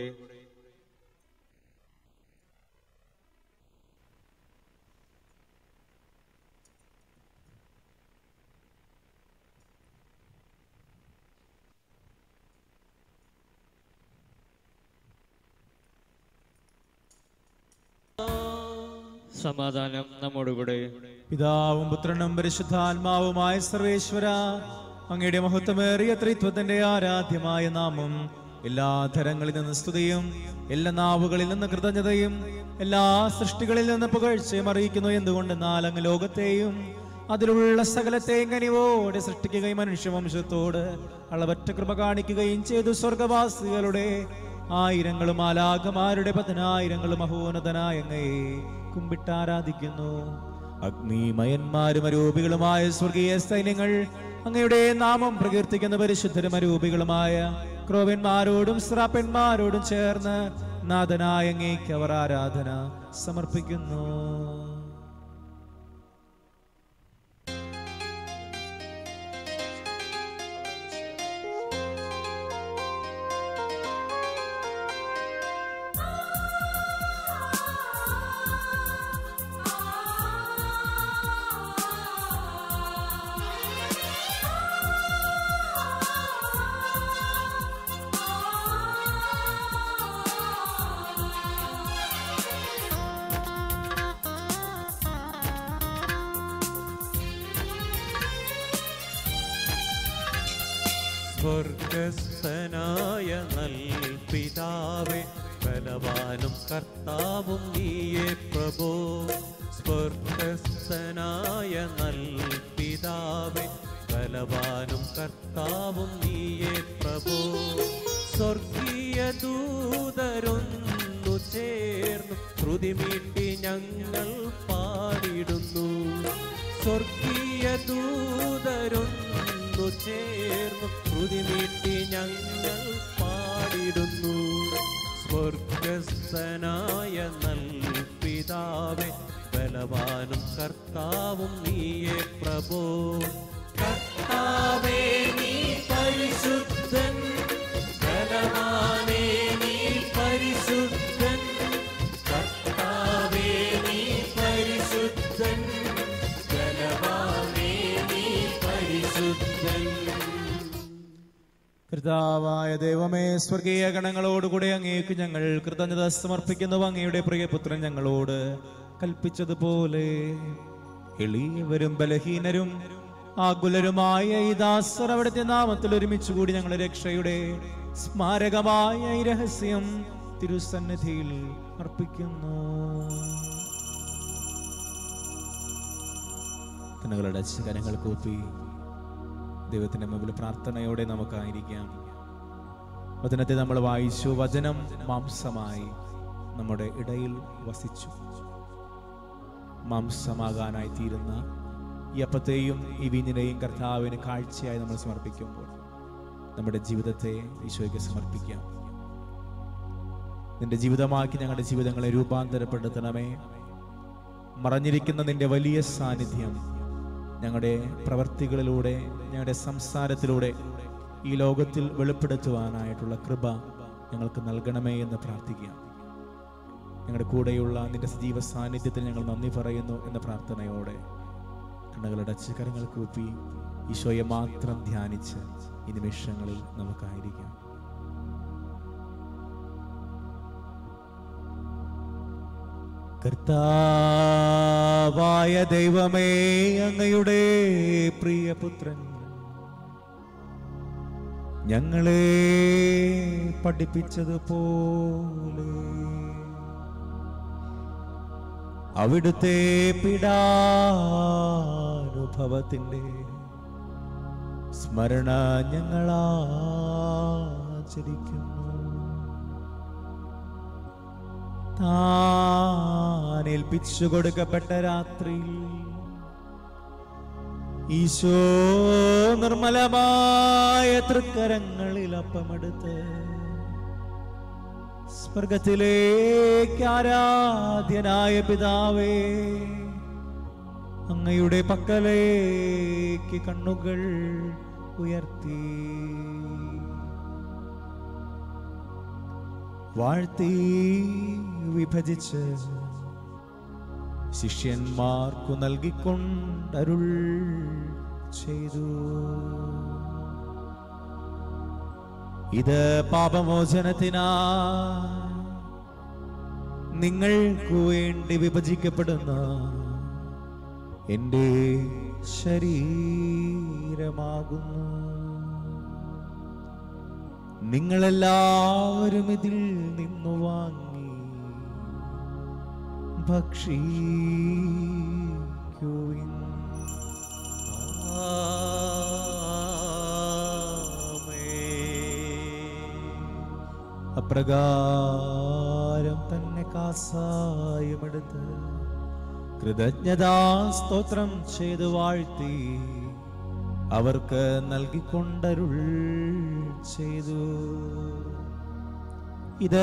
സമാധാനം നമ്മോടുകൂടെ പിതാവും പുത്രനും പരിശുദ്ധാത്മാവുമായ സർവേശ്വര അങ്ങയുടെ മഹത്വമേറിയ ത്രിത്വത്തിന്റെ ആരാധ്യമായ നാമം എല്ലാ തരങ്ങളിൽ നിന്ന് സ്തുതിയും എല്ലാ നാവുകളിൽ നിന്ന് കൃതജ്ഞതയും എല്ലാ സൃഷ്ടികളിൽ നിന്ന് പുകഴ്ചയും അറിയിക്കുന്നു എന്തുകൊണ്ടെന്നാൽ അങ്ങ് ലോകത്തെയും അതിലുള്ള സകലത്തെ കനിവോടെ സൃഷ്ടിക്കുകയും മനുഷ്യവംശത്തോട് അളവറ്റ കൃപ കാണിക്കുകയും ചെയ്തു സ്വർഗവാസികളുടെ ആയിരങ്ങളും ആലാഖമാരുടെ പതിനായിരങ്ങളും മഹോന്നതനായ അങ്ങയെ കുമ്പിട്ടാരാധിക്കുന്നു അഗ്നിമയന്മാരും അരൂപികളുമായ സ്വർഗീയ സൈന്യങ്ങൾ അങ്ങയുടെ നാമം പ്രകീർത്തിക്കുന്ന പരിശുദ്ധരും അരൂപികളുമായ ക്രോവന്മാരോടും സ്രാപ്പന്മാരോടും ചേർന്ന് നാഥനായ അങ്ങേക്ക് അവർ ആരാധന സമർപ്പിക്കുന്നു സ്വർഗസ്ഥനായ നൽപിതാവേ ബലവാനും കർത്താവും നീയേ പ്രഭോ സ്വർഗസ്ഥനായ നൽപിതാവേ ബലവാനും കർത്താവും നീയേ പ്രഭോ സ്വർഗീയ ദൂതരൊന്നു ചേർന്നു ശ്രുതിമീട്ടി ഞങ്ങൾ പാടിടുന്നു സ്വർഗീയ ദൂതരൊന്നു ചേർന്നു ശ്രുതിമീട്ടി ഞങ്ങൾ പാടിടുന്നു സ്വർഗസ്ഥനായ നൽപിതാവേ ബലവാനും കർത്താവും നീയേ പ്രഭോ കർത്താവേ നീ പരിശുദ്ധൻ ബലവാനേ നീ പരിശുദ്ധൻ കർത്താവേ നീ പരിശുദ്ധൻ ബലവാനേ നീ പരിശുദ്ധൻ കർത്താവായ ദൈവമേ സ്വർഗീയ ഗണങ്ങളോടുകൂടെ അങ്ങേക്ക് ഞങ്ങൾ കൃതജ്ഞത സമർപ്പിക്കുന്നു അങ്ങയുടെ പ്രിയപുത്രൻ ഞങ്ങളോട് കൽപ്പിച്ചതുപോലെ എളിയവരും ബലഹീനരും ആകുലരുമായ ഈ ദാസർ അവിടുത്തെ നാമത്തിൽ ഒരുമിച്ച് കൂടി ഞങ്ങളുടെ രക്ഷയുടെ സ്മാരകമായ ഈ രഹസ്യം തിരുസന്നിധിയിൽ അർപ്പിക്കുന്നു കണ്ണുകളുടെ കരങ്ങൾ കൂപ്പി ദൈവത്തിന്റെ മുമ്പിൽ പ്രാർത്ഥനയോടെ നമുക്കായിരിക്കാം വചനത്തെ നമ്മൾ വായിച്ചു വചനം മാംസമായി നമ്മുടെ ഇടയിൽ വസിച്ചു മാംസമാകാനായി തീരുന്ന ഈ അപ്പത്തെയും ഈ വീഞ്ഞിനെയും കർത്താവിന് കാഴ്ചയായി നമ്മൾ സമർപ്പിക്കുമ്പോൾ നമ്മുടെ ജീവിതത്തെ ഈശോയ്ക്ക് സമർപ്പിക്കാം നിന്റെ ജീവിതമാക്കി ഞങ്ങളുടെ ജീവിതങ്ങളെ രൂപാന്തരപ്പെടുത്തണമേ മറഞ്ഞിരിക്കുന്ന നിന്റെ വലിയ സാന്നിധ്യം ഞങ്ങളുടെ പ്രവർത്തികളിലൂടെ ഞങ്ങളുടെ സംസാരത്തിലൂടെ ഈ ലോകത്തിൽ വെളിപ്പെടുത്തുവാനായിട്ടുള്ള കൃപ ഞങ്ങൾക്ക് നൽകണമേ എന്ന് പ്രാർത്ഥിക്കാം ഞങ്ങളുടെ കൂടെയുള്ള നിന്റെ സജീവ സാന്നിധ്യത്തിൽ ഞങ്ങൾ നന്ദി പറയുന്നു എന്ന പ്രാർത്ഥനയോടെ കണ്ണുകളടച്ച് കരങ്ങൾ കൂപ്പി ഈശോയെ മാത്രം ധ്യാനിച്ച് ഈ നിമിഷങ്ങളിൽ നമുക്കായിരിക്കാം കർത്താവായ ദൈവമേ അങ്ങയുടെ പ്രിയപുത്രൻ ഞങ്ങളെ പഠിപ്പിച്ചതുപോലെ അവിടുത്തെ പിടാനുഭവത്തിന്റെ സ്മരണ ഞങ്ങളാചരിക്കുന്നു താൻ ഏൽപ്പിച്ചു കൊടുക്കപ്പെട്ട രാത്രിയിൽ ഈശോ നിർമ്മലമായ തൃക്കരങ്ങളിൽ അപ്പമെടുത്ത് സ്വർഗത്തിലേക്ക് ആരാധ്യനായ പിതാവേ അങ്ങയുടെ പക്കലേക്ക് കണ്ണുകൾ ഉയർത്തി വാഴ്ത്തി വിഭജിച്ച് ശിഷ്യന്മാർക്കു നൽകിക്കൊണ്ടരുൾ ചെയ്തു ഇത് പാപമോചനത്തിനാ നിങ്ങൾക്കു വേണ്ടി വിഭജിക്കപ്പെടുന്ന എൻ്റെ ശരീരമാകുന്നു നിങ്ങളെല്ലാവരും ഇതിൽ നിന്നു വാങ്ങി ഭക്ഷിക്കുവിൻ അപ്രകാരം തന്നെ കാസായുമെടുത്ത് കൃതജ്ഞതാ സ്തോത്രം ചെയ്തു വാഴ്ത്തി അവർക്ക് നൽകിക്കൊണ്ടരുൾ ചെയ്തു ഇത്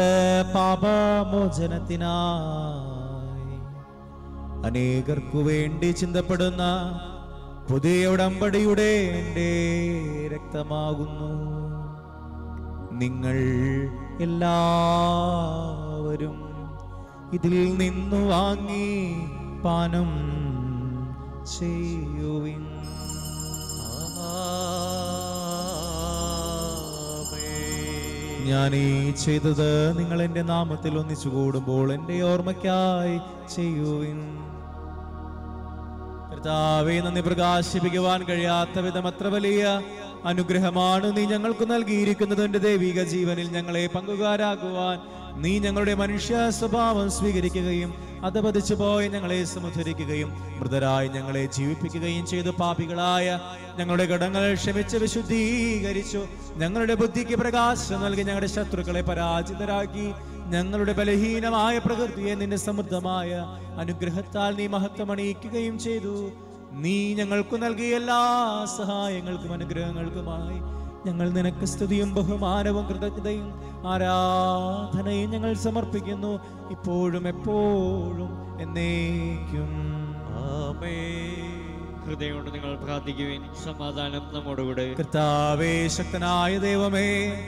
പാപമോചനത്തിനായി അനേകർക്കു വേണ്ടി ചിന്തപ്പെടുന്ന പുതിയ ഉടമ്പടിയുടെ എൻ്റെ രക്തമാകുന്നു നിങ്ങൾ എല്ലാവരും ഇതിൽ നിന്നു വാങ്ങി പാനം ചെയ്യുവിൻ ഞാൻ ഈ ചെയ്തത് നിങ്ങൾ എൻ്റെ നാമത്തിൽ ഒന്നിച്ചു കൂടുമ്പോൾ എൻ്റെ ഓർമ്മയ്ക്കായി ചെയ്യുവിൻ കർത്താവെ നന്ദി പ്രകാശിപ്പിക്കുവാൻ കഴിയാത്ത വിധം അത്ര വലിയ അനുഗ്രഹമാണ് നീ ഞങ്ങൾക്ക് നൽകിയിരിക്കുന്നത് എന്റെ ദൈവിക ജീവനിൽ ഞങ്ങളെ പങ്കുകാരാക്കുവാൻ നീ ഞങ്ങളുടെ മനുഷ്യ സ്വഭാവം സ്വീകരിക്കുകയും അധപതിച്ചു പോയി ഞങ്ങളെ സമുദ്ധരിക്കുകയും മൃതരായി ഞങ്ങളെ ജീവിപ്പിക്കുകയും ചെയ്തു പാപികളായ ഞങ്ങളുടെ കടങ്ങൾ ക്ഷമിച്ച് വിശുദ്ധീകരിച്ചു ഞങ്ങളുടെ ബുദ്ധിക്ക് പ്രകാശം നൽകി ഞങ്ങളുടെ ശത്രുക്കളെ പരാജിതരാക്കി ഞങ്ങളുടെ ബലഹീനമായ പ്രകൃതിയെ നിന്റെ സമൃദ്ധമായ അനുഗ്രഹത്താൽ നീ മഹത്വമണിയിക്കുകയും ചെയ്തു നീ ഞങ്ങൾക്ക് നൽകിയ എല്ലാ സഹായങ്ങൾക്കും അനുഗ്രഹങ്ങൾക്കുമായി ഞങ്ങൾ നിനക്ക് സ്തുതിയും ബഹുമാനവും കൃതജ്ഞതയും ആരാധനയും ഞങ്ങൾ സമർപ്പിക്കുന്നു ഇപ്പോഴും എപ്പോഴും എന്നേക്കും ഹൃദയം കൊണ്ട് നിങ്ങൾ പ്രാർത്ഥിക്കുവിൻ സമാധാനം നമ്മോടുകൂടെ കർത്താവേ ശക്തനായ ദൈവമേ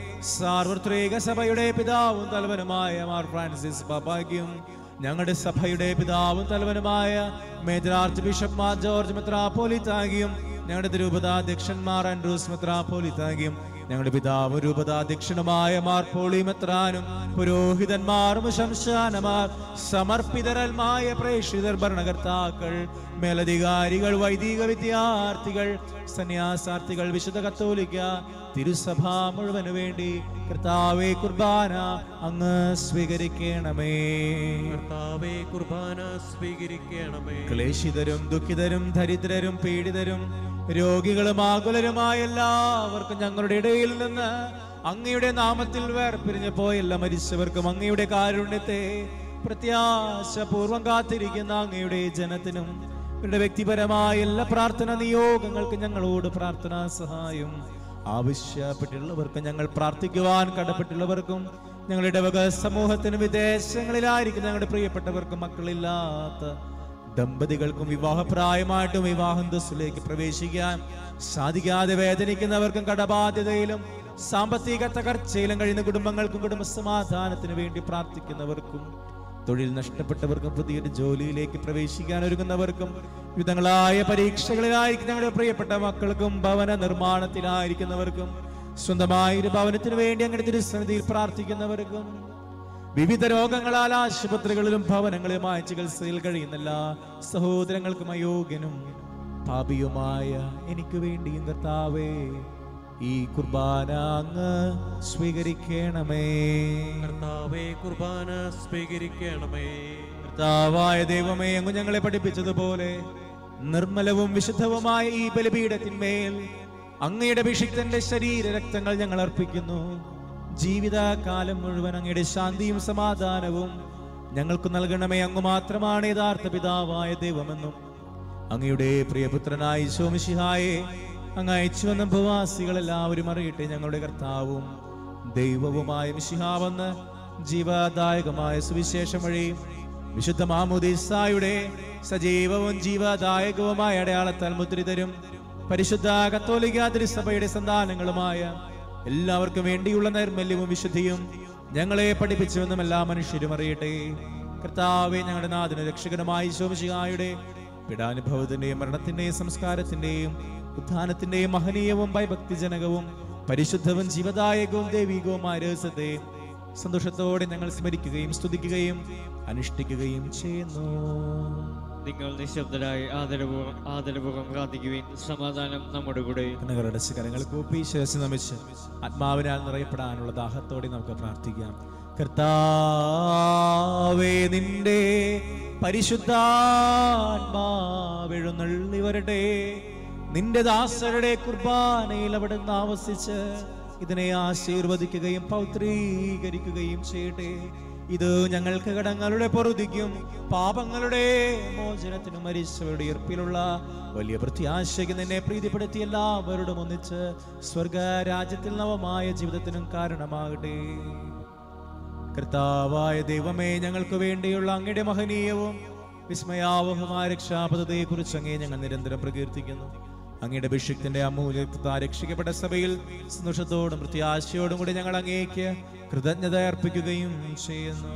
സാർവത്രിക സഭയുടെ പിതാവും തലവനുമായ മാർ ഫ്രാൻസിസ് ബാബാഗ്യം ഞങ്ങളുടെ സഭയുടെ പിതാവും തലവനുമായ major arch bishop Mar George മെത്രാപ്പോലിത്താകിയും ഞങ്ങളുടെ തിരുപതാധ്യക്ഷന്മാർ ആൻഡ്രൂസ് മെത്രാപ്പോലിത്താകിയും ഞങ്ങളുടെ പിതാവ് രൂപതാധ്യക്ഷനുമായ മാർ പോളി മെത്രാനും പുരോഹിതന്മാരും ശംശാനമാർ സമർപ്പിതരൽമായ പ്രേക്ഷിതർ ഭരണകർത്താക്കൾ മേലധികാരികൾ വൈദിക വിദ്യാർത്ഥികൾ സന്യാസാർത്ഥികൾ വിശുദ്ധ കത്തോലിക്ക തിരുസഭ മുഴുവനു വേണ്ടി കർത്താവെ കുർബാന അങ്ങ് സ്വീകരിക്കണമേ കർത്താവേ കുർബാന സ്വീകരിക്കണമേ ക്ലേശിതരും ദുഃഖിതരും ദരിദ്രരും പീഡിതരും രോഗികളും ആകുലരുമായ എല്ലാവർക്കും ഞങ്ങളുടെ ഇടയിൽ നിന്ന് അങ്ങയുടെ നാമത്തിൽ വേർപിരിഞ്ഞു പോയ എല്ലാ മരിച്ചവർക്കും അങ്ങയുടെ കാരുണ്യത്തെ പ്രത്യാശപൂർവം കാത്തിരിക്കുന്ന അങ്ങയുടെ ജനത്തിനും ഇവരുടെ വ്യക്തിപരമായ എല്ലാ പ്രാർത്ഥന നിയോഗങ്ങൾക്ക് ഞങ്ങളോട് പ്രാർത്ഥനാ സഹായം ആവശ്യപ്പെട്ടുള്ളവർക്കും ഞങ്ങൾ പ്രാർത്ഥിക്കുവാൻ കടപ്പെട്ടുള്ളവർക്കും ഞങ്ങളുടെ ഇടവക സമൂഹത്തിന് വിദേശങ്ങളിലായിരിക്കും ഞങ്ങളുടെ പ്രിയപ്പെട്ടവർക്കും മക്കളില്ലാത്ത ദമ്പതികൾക്കും വിവാഹപ്രായമായിട്ടും വിവാഹന്തസ്സിലേക്ക് പ്രവേശിക്കാൻ സാധിക്കാതെ വേദനിക്കുന്നവർക്കും കടബാധ്യതയിലും സാമ്പത്തിക തകർച്ചയിലും കഴിയുന്ന കുടുംബങ്ങൾക്കും കുടുംബ സമാധാനത്തിന് വേണ്ടി പ്രാർത്ഥിക്കുന്നവർക്കും തൊഴിൽ നഷ്ടപ്പെട്ടവർക്കും പുതിയൊരു ജോലിയിലേക്ക് പ്രവേശിക്കാൻ ഒരുങ്ങുന്നവർക്കും വിവിധങ്ങളായ പരീക്ഷകളിലായിരിക്കും ഞങ്ങളുടെ പ്രിയപ്പെട്ട മക്കൾക്കും ഭവന നിർമ്മാണത്തിലായിരിക്കുന്നവർക്കും സ്വന്തമായ ഒരു ഭവനത്തിന് വേണ്ടി അങ്ങനെ തിരുസന്നിധിയിൽ പ്രാർത്ഥിക്കുന്നവർക്കും വിവിധ രോഗങ്ങളാൽ ആശുപത്രികളിലും ഭവനങ്ങളിലുമായ ചികിത്സയിൽ കഴിയുന്ന എല്ലാ സഹോദരങ്ങൾക്കും അയോഗ്യനും പാപിയുമായ എനിക്ക് വേണ്ടിയും കർത്താവേ ഈ കുർബാന അങ്ങ് സ്വീകരിക്കണമേ കർത്താവേ കുർബാന സ്വീകരിക്കണമേ കർത്താവായ ദൈവമേ അങ്ങ് ഞങ്ങളെ പഠിപ്പിച്ചതുപോലെ നിർമ്മലവും വിശുദ്ധവുമായ ഈ ബലിപീഠത്തിന്മേൽ അങ്ങയുടെ അഭിഷിക്തന്റെ ശരീര രക്തങ്ങൾ ഞങ്ങൾ അർപ്പിക്കുന്നു ജീവിതകാലം മുഴുവൻ അങ്ങയുടെ ശാന്തിയും സമാധാനവും ഞങ്ങൾക്ക് നൽകണമേ അങ്ങ് മാത്രമാണ് യഥാർത്ഥ പിതാവായ ദൈവമെന്നും അങ്ങയുടെ പ്രിയപുത്രനായ ശോമിഷിഹായെ അങ്ങ് അയച്ചുവന്ന ഭവാസികൾ എല്ലാവരും അറിയട്ടെ ഞങ്ങളുടെ കർത്താവും ദൈവവുമായ മിശിഹാവെന്ന് ജീവദായകമായ സുവിശേഷം വഴി വിശുദ്ധ മാമുദീസായുടെ സജീവവും ജീവദായകവുമായ അടയാളത്താൽ മുദ്രിതരും പരിശുദ്ധ കത്തോലിക്ക തിരുസഭയുടെ സന്താനങ്ങളുമായ എല്ലാവർക്കും വേണ്ടിയുള്ള നൈർമല്യവും വിശുദ്ധിയും ഞങ്ങളെ പഠിപ്പിച്ചുവെന്നും എല്ലാ മനുഷ്യരും അറിയട്ടെ കർത്താവെ ഞങ്ങളുടെ നാഥന രക്ഷകനുമായി ശോമിശിഹായുടെ പീഡാനുഭവത്തിന്റെയും മരണത്തിന്റെയും സംസ്കാരത്തിന്റെയും ഉത്ഥാനത്തിന്റെയും മഹനീയവും ഭയഭക്തിജനകവും പരിശുദ്ധവും ജീവദായകവും ദൈവികവുമായ രഹസ്യത്തെ സന്തോഷത്തോടെ ഞങ്ങൾ സ്മരിക്കുകയും സ്തുതിക്കുകയും അനുഷ്ഠിക്കുകയും ചെയ്യുന്നു നിങ്ങൾ നിശബ്ദരായി ആദരപൂർവ്വം ആദരപൂർവ്വം പ്രാർത്ഥിക്കുവിൻ സമാധാനം നമ്മുടെ കൂടെ കണ്ണുകളുടെ കരങ്ങൾ കൂപ്പി ശേഷം നമിച്ച് ആത്മാവിനാൽ നിറയപ്പെടാനുള്ള ദാഹത്തോടെ നമുക്ക് പ്രാർത്ഥിക്കാം കർത്താവേ നിന്റെ പരിശുദ്ധാത്മാവെഴുന്നള്ളി വരട്ടെ നിന്റെ ദാസരുടെ കുർബാനയിൽ അവിടുന്ന് ആവസിച്ച് ഇതിനെ ആശീർവദിക്കുകയും പൗത്രീകരിക്കുകയും ചെയ്യട്ടെ ഇത് ഞങ്ങൾക്ക് കടങ്ങളുടെ പൊറുതിക്കും പാപങ്ങളുടെ മോചനത്തിനും മരിച്ചവരുടെ ഈർപ്പിലുള്ള വലിയ പ്രത്യാശയ്ക്ക് നിന്നെ പ്രീതിപ്പെടുത്തി എല്ലാവരോടും ഒന്നിച്ച് സ്വർഗ രാജ്യത്തിൽ നവമായ ജീവിതത്തിനും കാരണമാകട്ടെ കർത്താവായ ദൈവമേ ഞങ്ങൾക്ക് വേണ്ടിയുള്ള അങ്ങയുടെ മഹനീയവും വിസ്മയാവഹമായ രക്ഷാപദ്ധതിയെ കുറിച്ച് അങ്ങേ ഞങ്ങൾ നിരന്തരം പ്രകീർത്തിക്കുന്നു അങ്ങയുടെ അഭിഷിക്തന്റെ അമൂല്യത്താ രക്ഷിക്കപ്പെട്ട സഭയിൽ സന്തോഷത്തോടും പ്രത്യാശയോടും കൂടി ഞങ്ങൾ അങ്ങേക്ക് കൃതജ്ഞത അർപ്പിക്കുകയും ചെയ്യുന്നു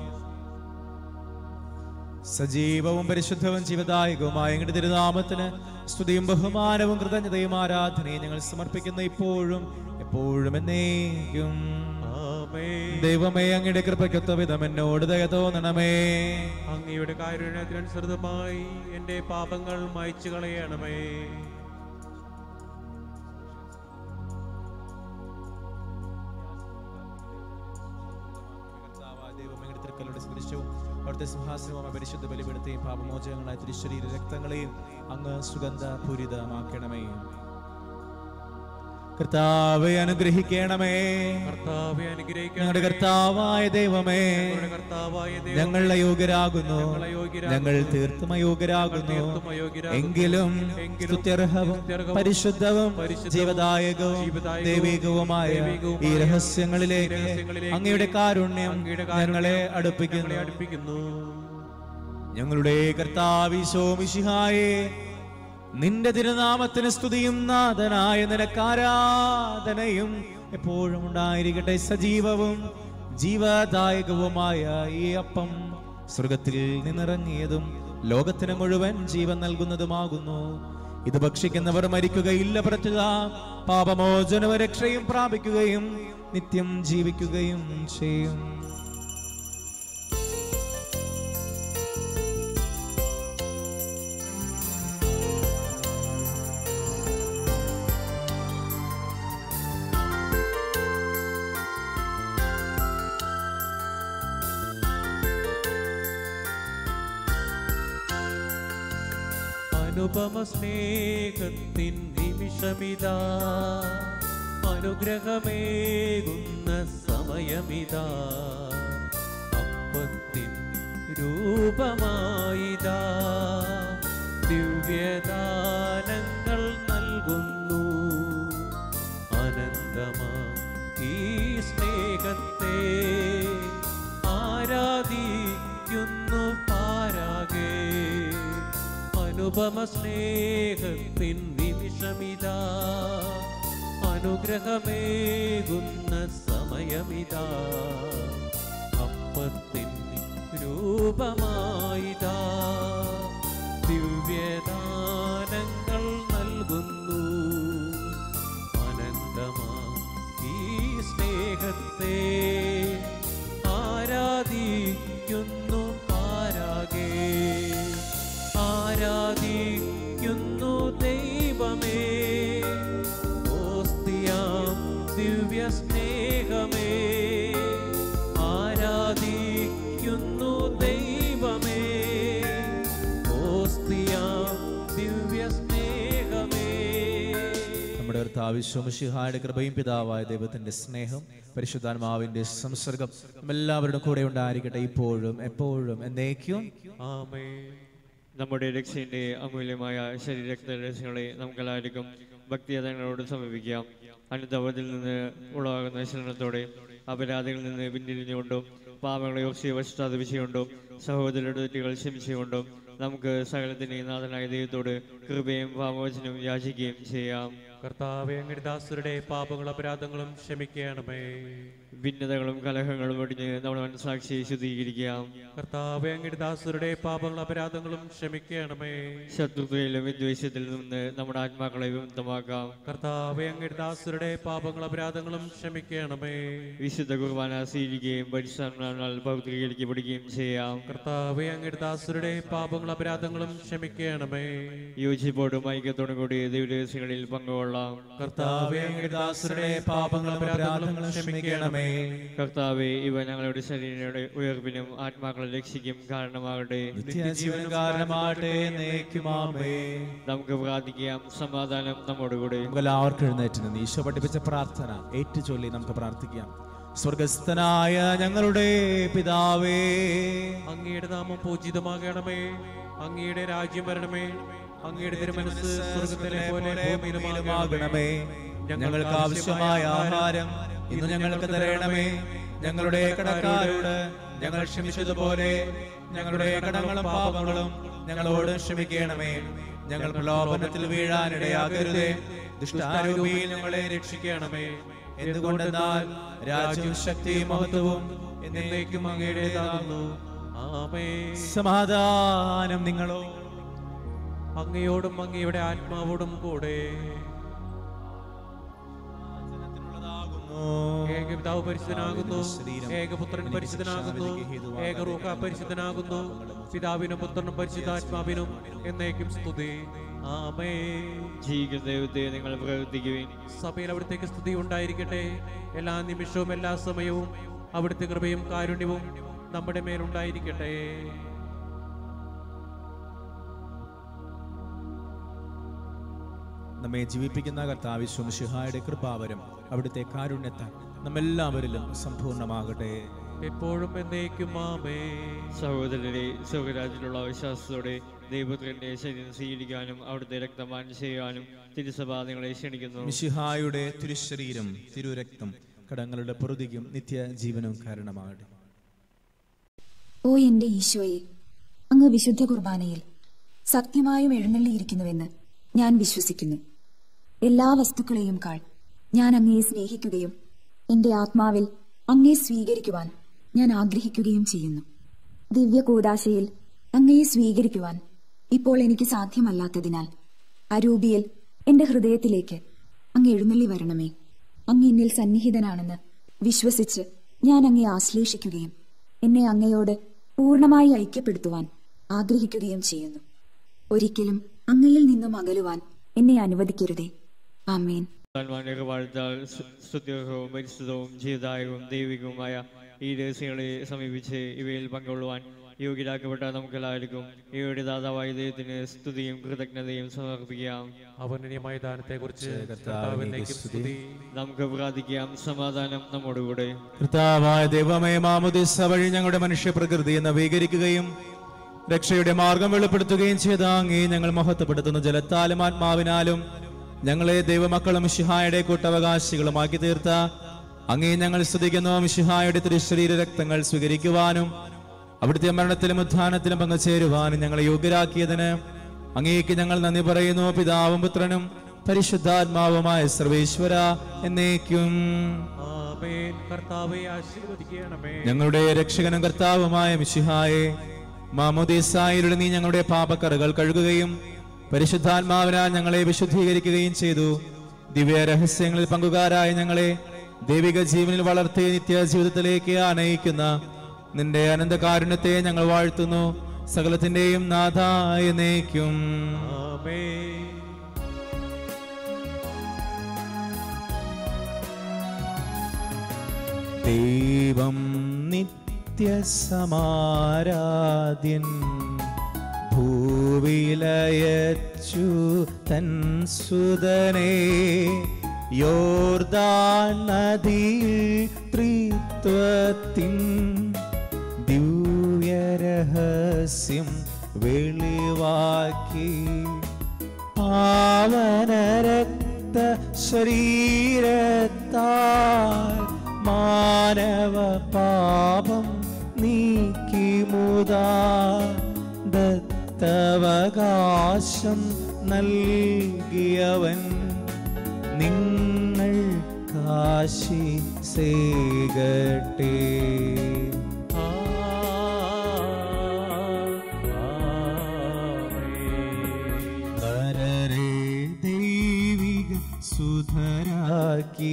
സജീവവും പരിശുദ്ധവും ജീവദായകവുമായ അങ്ങയുടെ തിരുനാമത്തിന് സ്തുതിയും ബഹുമാനവും കൃതജ്ഞതയും ആരാധനയും ഞങ്ങൾ സമർപ്പിക്കുന്നു ഇപ്പോഴും എപ്പോഴും എന്നേക്കും ദൈവമേ അങ്ങയുടെ കൃപയ്ക്കൊത്ത വിധം എന്നോട് ദയ തോന്നണമേ അങ്ങയുടെ കാരുണ്യത്തിനനുസൃതമായി എന്റെ പാപങ്ങൾ മായ്ച്ചു കളയണമേ കർത്താവായ ദൈവമേ, അങ്ങയുടെ തൃക്കല്ലുടെ സുദൃശ്യവും അവിടുത്തെ സിംഹാസനവുമായ പരിശുദ്ധ ബലിപെടുത്തുകയും പാപമോചകങ്ങളായ തിരുശരീര രക്തങ്ങളെയും അങ്ങ് സുഗന്ധ പൂരിതമാക്കണമേ കർത്താവെ അനുഗ്രഹിക്കണമേ കർത്താവെ അനുഗ്രഹിക്കണമേ. ഞങ്ങളുടെ കർത്താവായ ദൈവമേ ഞങ്ങളുടെ കർത്താവായ ദൈവമേ, ഞങ്ങൾ അയോഗ്യരാകുന്നു ഞങ്ങൾ അയോഗ്യരാകുന്നു. ഞങ്ങൾ തീർത്തും അയോഗ്യരാകുന്നു ഞങ്ങൾ തീർത്തും അയോഗ്യരാകുന്നു. എങ്കിലും എങ്കിലും സ്തുത്യർഹവും സ്തുത്യർഹവും പരിശുദ്ധവും പരിശുദ്ധവും ജീവദായകവും ജീവദായകവും ദൈവികവുമായ ദൈവികവുമായ ഈ രഹസ്യങ്ങളിലേക്ക് ഈ രഹസ്യങ്ങളിലേക്ക് അങ്ങയുടെ കാരുണ്യം അങ്ങയുടെ കാരുണ്യം ഞങ്ങളെ ഞങ്ങളെ അടുപ്പിക്കുന്നു അടുപ്പിക്കുന്നു ഞങ്ങളുടെ കർത്താവിശോമിഷിഹായെ നിന്റെ തിരുനാമത്തിന് സ്തുതിയും നാഥനായ നിനക്കാരാധനയും എപ്പോഴും ഉണ്ടായിരിക്കട്ടെ സജീവവും ജീവദായകവുമായ ഈ അപ്പം സ്വർഗത്തിൽ നിന്നിറങ്ങിയതും ലോകത്തിന് മുഴുവൻ ജീവൻ നൽകുന്നതുമാകുന്നു ഇത് ഭക്ഷിക്കുന്നവർ മരിക്കുകയില്ല പ്രത്യുക പാപമോചനവും രക്ഷയും പ്രാപിക്കുകയും നിത്യം ജീവിക്കുകയും ചെയ്യും അനുപമ സ്നേഹത്തിൻ നിമിഷമിതാ അനുഗ്രഹമേകുന്ന സമയമിതാ അപ്പത്തിൻ രൂപമായിതാ ദിവ്യദാനങ്ങൾ നൽകുന്നു അനന്തമാ ഈ സ്നേഹത്തെ ആരാധിക്കുന്നു പാരാകേ അനുപമ സ്നേഹത്തിൻ നിമിഷമിതാ അനുഗ്രഹമേകുന്ന സമയമിതാ അപ്പത്തിൻ രൂപമായിതാ ദിവ്യദാനങ്ങൾ നൽകുന്നു അനന്തമാ ഈ സ്നേഹത്തെ ആരാധിക്കുന്നു ആരാകേ ആരാധിക്കുന്നു ദൈവമേ ഓസ്തിയാം ദിവ്യ സ്നേഹമേ ആരാധിക്കുന്നു ദൈവമേ ഓസ്തിയാം ദിവ്യ സ്നേഹമേ നമ്മുടെ കർത്താവിശ്വമിഷിഹായുടെ കൃപയും പിതാവായ ദൈവത്തിന്റെ സ്നേഹം പരിശുദ്ധാത്മാവിന്റെ സംസർഗം എല്ലാവരുടെ കൂടെ ഉണ്ടായിരിക്കട്ടെ ഇപ്പോഴും എപ്പോഴും എന്നേക്കും ആമേ നമ്മുടെ രക്ഷയുടെ അമൂല്യമായ ശരീരരക്തരക്ഷകളെ നമുക്കെല്ലാവർക്കും ഭക്തിയതങ്ങളോട് സമീപിക്കാം അനുദവത്തിൽ നിന്ന് ഉളവാകുന്ന ശരണത്തോടെ അപരാധികളിൽ നിന്ന് പിന്തിരിഞ്ഞുകൊണ്ടും പാപങ്ങളെ ഒക്സിയെ പശ്ചാത്തപിച്ചുകൊണ്ടും സഹോദരരുടെ തെറ്റുകൾ ക്ഷമിച്ചുകൊണ്ടും നമുക്ക് സകലത്തിൻ്റെയും നാഥനായ ദൈവത്തോട് കൃപയും പാമോചനവും യാചിക്കുകയും ചെയ്യാം കർത്താവെ അങ്ങയുടെ ദാസരുടെ പാപങ്ങളും അപരാധങ്ങളും ക്ഷമിക്കണമേ ഭിന്നതകളും കലഹങ്ങളും ഒടിഞ്ഞ് നമ്മുടെ മനസ്സാക്ഷിയെ ശുദ്ധീകരിക്കാം കർത്താവെ അങ്ങയുടെ ദാസരുടെ പാപങ്ങളും അപരാധങ്ങളും ക്ഷമിക്കണമേ ശത്രുതയിലും വിദ്വേഷത്തിൽ നിന്ന് നമ്മുടെ ആത്മാക്കളെ വിമുക്തമാക്കാം കർത്താവെ അങ്ങയുടെ ദാസരുടെ പാപങ്ങളും അപരാധങ്ങളും ക്ഷമിക്കണമേ വിശുദ്ധ കുർബാന സ്വീകരിക്കുകയും പരിശ്രമങ്ങൾ പൗത്രീകരിക്കപ്പെടുകയും ചെയ്യാം കർത്താവെ അങ്ങയുടെ ദാസരുടെ പാപങ്ങളും പാപങ്ങളും അപരാധങ്ങളും ക്ഷമിക്കണമേ യോജിപ്പോടും ഐക്യത്തോടും കൂടി ദിവ്യരഹസ്യങ്ങളിൽ പങ്കുകൊള്ളാം കർത്താവേ അങ്ങയുടെ ദാസരുടെ പാപങ്ങളും അപരാധങ്ങളും ക്ഷമിക്കണമേ കർത്താവെ ഇവ ഞങ്ങളുടെ ശരീരയുടെ ഉയർപ്പിനും ആത്മാക്കളെ രക്ഷിക്കും കാരണമാകട്ടെ നിത്യജീവൻ കാരണമാട്ടെ നേക്കുമാമേ നമുക്ക് പ്രാർത്ഥിക്കാം സമാധാനം നമ്മോടുകൂടെ നമുക്ക് എല്ലാവർക്കും എഴുന്നേറ്റ് നിന്ന് ഈശോ പഠിപ്പിച്ച പ്രാർത്ഥന ഏറ്റുചൊല്ലി നമുക്ക് പ്രാർത്ഥിക്കാം സ്വർഗസ്ഥനായ ഞങ്ങളുടെ പിതാവേ അങ്ങയുടെ നാമം പൂജിതമാകണമേ അങ്ങയുടെ രാജ്യം വരണമേ അങ്ങയുടെ തിരുമനസ് സ്വർഗത്തിലെ പോലെ ഭൂമിയിലുമാകണമേ ഞങ്ങൾക്ക് ആവശ്യമായ ആഹാരം ഇന്ന് ഞങ്ങൾക്ക് തരണമേ ഞങ്ങളുടെ കടക്കാരോട് ഞങ്ങൾ ക്ഷമിച്ചതുപോലെ ഞങ്ങളുടെ കടങ്ങളും പാപങ്ങളും ഞങ്ങളോട് ക്ഷമിക്കണമേ ഞങ്ങൾ പ്രലോഭനത്തിൽ വീഴാനിടയാകരുതേ ദുഷ്ടാരൂപിയിൽ ഞങ്ങളെ രക്ഷിക്കണമേ എന്തുകൊണ്ടെന്നാൽ രാജ്യവും ശക്തിയും മഹത്വവും എന്നേക്കും അങ്ങയുടേതാകുന്നു ആമേ സമാധാനം നിങ്ങളോ അങ്ങയോടും അങ്ങയുടെ ആത്മാവോടും കൂടെ ഏകപിതാവ് പരിശുദ്ധനാകുന്നു ഏകപുത്രൻ പരിശുദ്ധനാകുന്നു ഏകറൂഹ പരിശുദ്ധനാകുന്നു പിതാവിനും പുത്രനും പരിശുദ്ധാത്മാവിനും എന്നേക്കും സ്തുതി ആമേ ജീവിക്കുന്ന ദൈവത്തെ നിങ്ങൾ പ്രവർത്തിക്കുവിൻ സഭയിൽ അവിടുത്തേക്ക് സ്തുതി ഉണ്ടായിരിക്കട്ടെ എല്ലാ നിമിഷവും എല്ലാ സമയവും അവിടുത്തെ കൃപയും കാരുണ്യവും നമ്മുടെ മേലുണ്ടായിരിക്കട്ടെ നമ്മെ ജീവിപ്പിക്കുന്ന കർത്താവിശ്വം ശിഹായുടെ കൃപാവരം അവിടുത്തെ കാരുണ്യത്താൽ നമ്മെല്ലാവരിലും സമ്പൂർണ്ണമാകട്ടെ എപ്പോഴും എന്നേക്കും ആമേ സഹോദരരെ സ്വർഗരാജ്യത്തിലുള്ള വിശ്വാസത്തോടെ ദൈവത്തിന്റെ ശരീരം സ്വീകരിക്കാനും അവിടുത്തെ രക്തപാനം ചെയ്യുവാനും തിരുസഭ നിങ്ങളെ ക്ഷണിക്കുന്നു മിശിഹായുടെ തിരുശരീരം തിരുരക്തം കടങ്ങളുടെ പൊറുതിക്കും നിത്യജീവനും കാരണമാകട്ടെ ഓ എന്റെ ഈശോയെ അങ്ങ് വിശുദ്ധ കുർബാനയിൽ സത്യമായും എഴുന്നള്ളിയിരിക്കുന്നുവെന്ന് ഞാൻ വിശ്വസിക്കുന്നു എല്ലാ വസ്തുക്കളെയും കാൾ ഞാൻ അങ്ങയെ സ്നേഹിക്കുകയും എന്റെ ആത്മാവിൽ അങ്ങയെ സ്വീകരിക്കുവാൻ ഞാൻ ആഗ്രഹിക്കുകയും ചെയ്യുന്നു ദിവ്യ കൂടാശയിൽ അങ്ങയെ സ്വീകരിക്കുവാൻ ഇപ്പോൾ എനിക്ക് സാധ്യമല്ലാത്തതിനാൽ അരൂപിയിൽ എന്റെ ഹൃദയത്തിലേക്ക് അങ്ങ് എഴുന്നള്ളി വരണമേ അങ്ങ് എന്നിൽ സന്നിഹിതനാണെന്ന് വിശ്വസിച്ച് ഞാൻ അങ്ങയെ ആശ്ലേഷിക്കുകയും എന്നെ അങ്ങയോട് പൂർണ്ണമായി ഐക്യപ്പെടുത്തുവാൻ ആഗ്രഹിക്കുകയും ചെയ്യുന്നു ഒരിക്കലും അങ്ങയിൽ നിന്നും അകലുവാൻ എന്നെ അനുവദിക്കരുതേ ആമേൻ താൻമാന്റെ വാഴ്ത്താൽ സ്തുത്യവും പരിശുദ്ധവും ജീവദായകവും ദൈവികവുമായ ഈ രഹസ്യങ്ങളെ സമീപിച്ച് ഇവയിൽ പങ്കുകൊള്ളുവാൻ യോഗ്യരാക്കപ്പെട്ട നമുക്കെല്ലാവർക്കും ഇവയുടെ ദാതാവായ ദൈവത്തിന് സ്തുതിയും കൃതജ്ഞതയും സമർപ്പിക്കാം അവനീയമായ ദാനത്തെ കുറിച്ച് കർത്താവിനേക്ക് സ്തുതി. നമുക്ക് പ്രാർത്ഥിക്കാം സമാധാനം നമ്മോടുകൂടെ കർത്താവായ ദൈവമേ മാമുദിസ വഴി ഞങ്ങളുടെ മനുഷ്യ പ്രകൃതിയെ നവീകരിക്കുകയും രക്ഷയുടെ മാർഗം വെളിപ്പെടുത്തുകയും ചെയ്ത അങ്ങേ ഞങ്ങൾ മഹത്വപ്പെടുത്തുന്ന ജലത്താലും ആത്മാവിനാലും ഞങ്ങളെ ദൈവമക്കളും മിശിഹായുടെ കൂട്ടവകാശികളുമാക്കി തീർത്ത അങ്ങേ ഞങ്ങൾ സ്തുതിക്കുന്നു മിശിഹായുടെ തിരുശരീര രക്തങ്ങൾ സ്വീകരിക്കുവാനും അവിടുത്തെ മരണത്തിലും ഉത്ഥാനത്തിലും പങ്കുചേരുവാനും ഞങ്ങളെ യോഗ്യരാക്കിയതിന് അങ്ങേക്ക് ഞങ്ങൾ നന്ദി പറയുന്നു പിതാവും പുത്രനും പരിശുദ്ധാത്മാവുമായ സർവേശ്വര എന്നേക്കും ആമേൻ കർത്താവെ ആശീർവദിക്കണമേ ഞങ്ങളുടെ രക്ഷകനും കർത്താവുമായ മിശിഹായെ മാമോദീസായിലൂടെ നീ ഞങ്ങളുടെ പാപക്കറകൾ കഴുകുകയും പരിശുദ്ധാത്മാവിനാൽ ഞങ്ങളെ വിശുദ്ധീകരിക്കുകയും ചെയ്തു ദിവ്യ രഹസ്യങ്ങളിൽ പങ്കുകാരായ ഞങ്ങളെ ദൈവിക ജീവനിൽ വളർത്തി നിത്യജീവിതത്തിലേക്ക് ആനയിക്കുന്ന നിന്റെ അനന്തകാരുണ്യത്തെ ഞങ്ങൾ വാഴ്ത്തുന്നു സകലത്തിന്റെയും നാഥായ നയിക്കും ആമേൻ ദൈവം നിത്യസമാരാധ്യൻ ഭൂവിലയച്ചു തൻ സുതനെ യോർദാൻ നദിയിൽ ത്രിത്വത്തിൻ ദിവ്യരഹസ്യം വെളിവാക്കി പാവനരക്ത ശരീരത്താൽ മാനവ പാപം നീക്കി മുതാ ദത്തവകാശം നൽകിയവൻ നിങ്ങൾ കാശി സേകട്ടെ വരരെ ദൈവിക സുധരാക്കി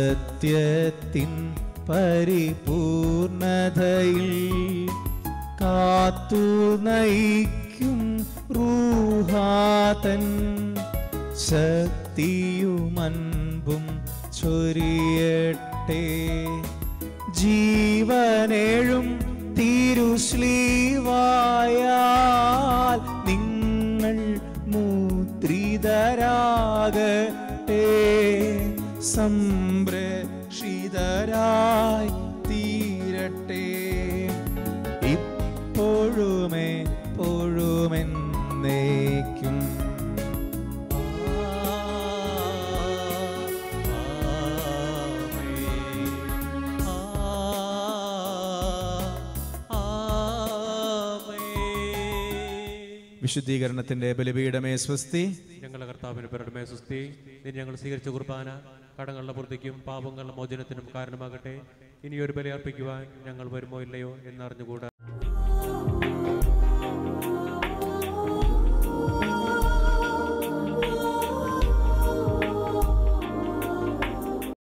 സത്യത്തിൻ പരിപൂർണതയിൽ കാ കാത്തു നയിക്കും റൂഹാതൻ ശക്തിയുമൻപും ചൊരിയട്ടെ ജീവനേഴും തിരുശ്ലീവായാൽ നിങ്ങൾ മുദ്രിതരാകട്ടെ സംരക്ഷിതരായി തീരട്ടെ ഇപ്പോഴുമേ പൊഴുമെന്നേക്കും വിശുദ്ധീകരണത്തിന്റെ ബലിപീഠമേ സ്വസ്തി ഞങ്ങളുടെ കർത്താവിന് പേരുടെ സുസ്തി നീ ഞങ്ങൾ സ്വീകരിച്ച കുർബാന കടങ്ങളുടെ പൂർത്തിക്കും പാപങ്ങളുടെ മോചനത്തിനും കാരണമാകട്ടെ ഇനിയൊരു ബലി അർപ്പിക്കുവാൻ ഞങ്ങൾ വരുമോ ഇല്ലയോ എന്നറിഞ്ഞുകൂടാ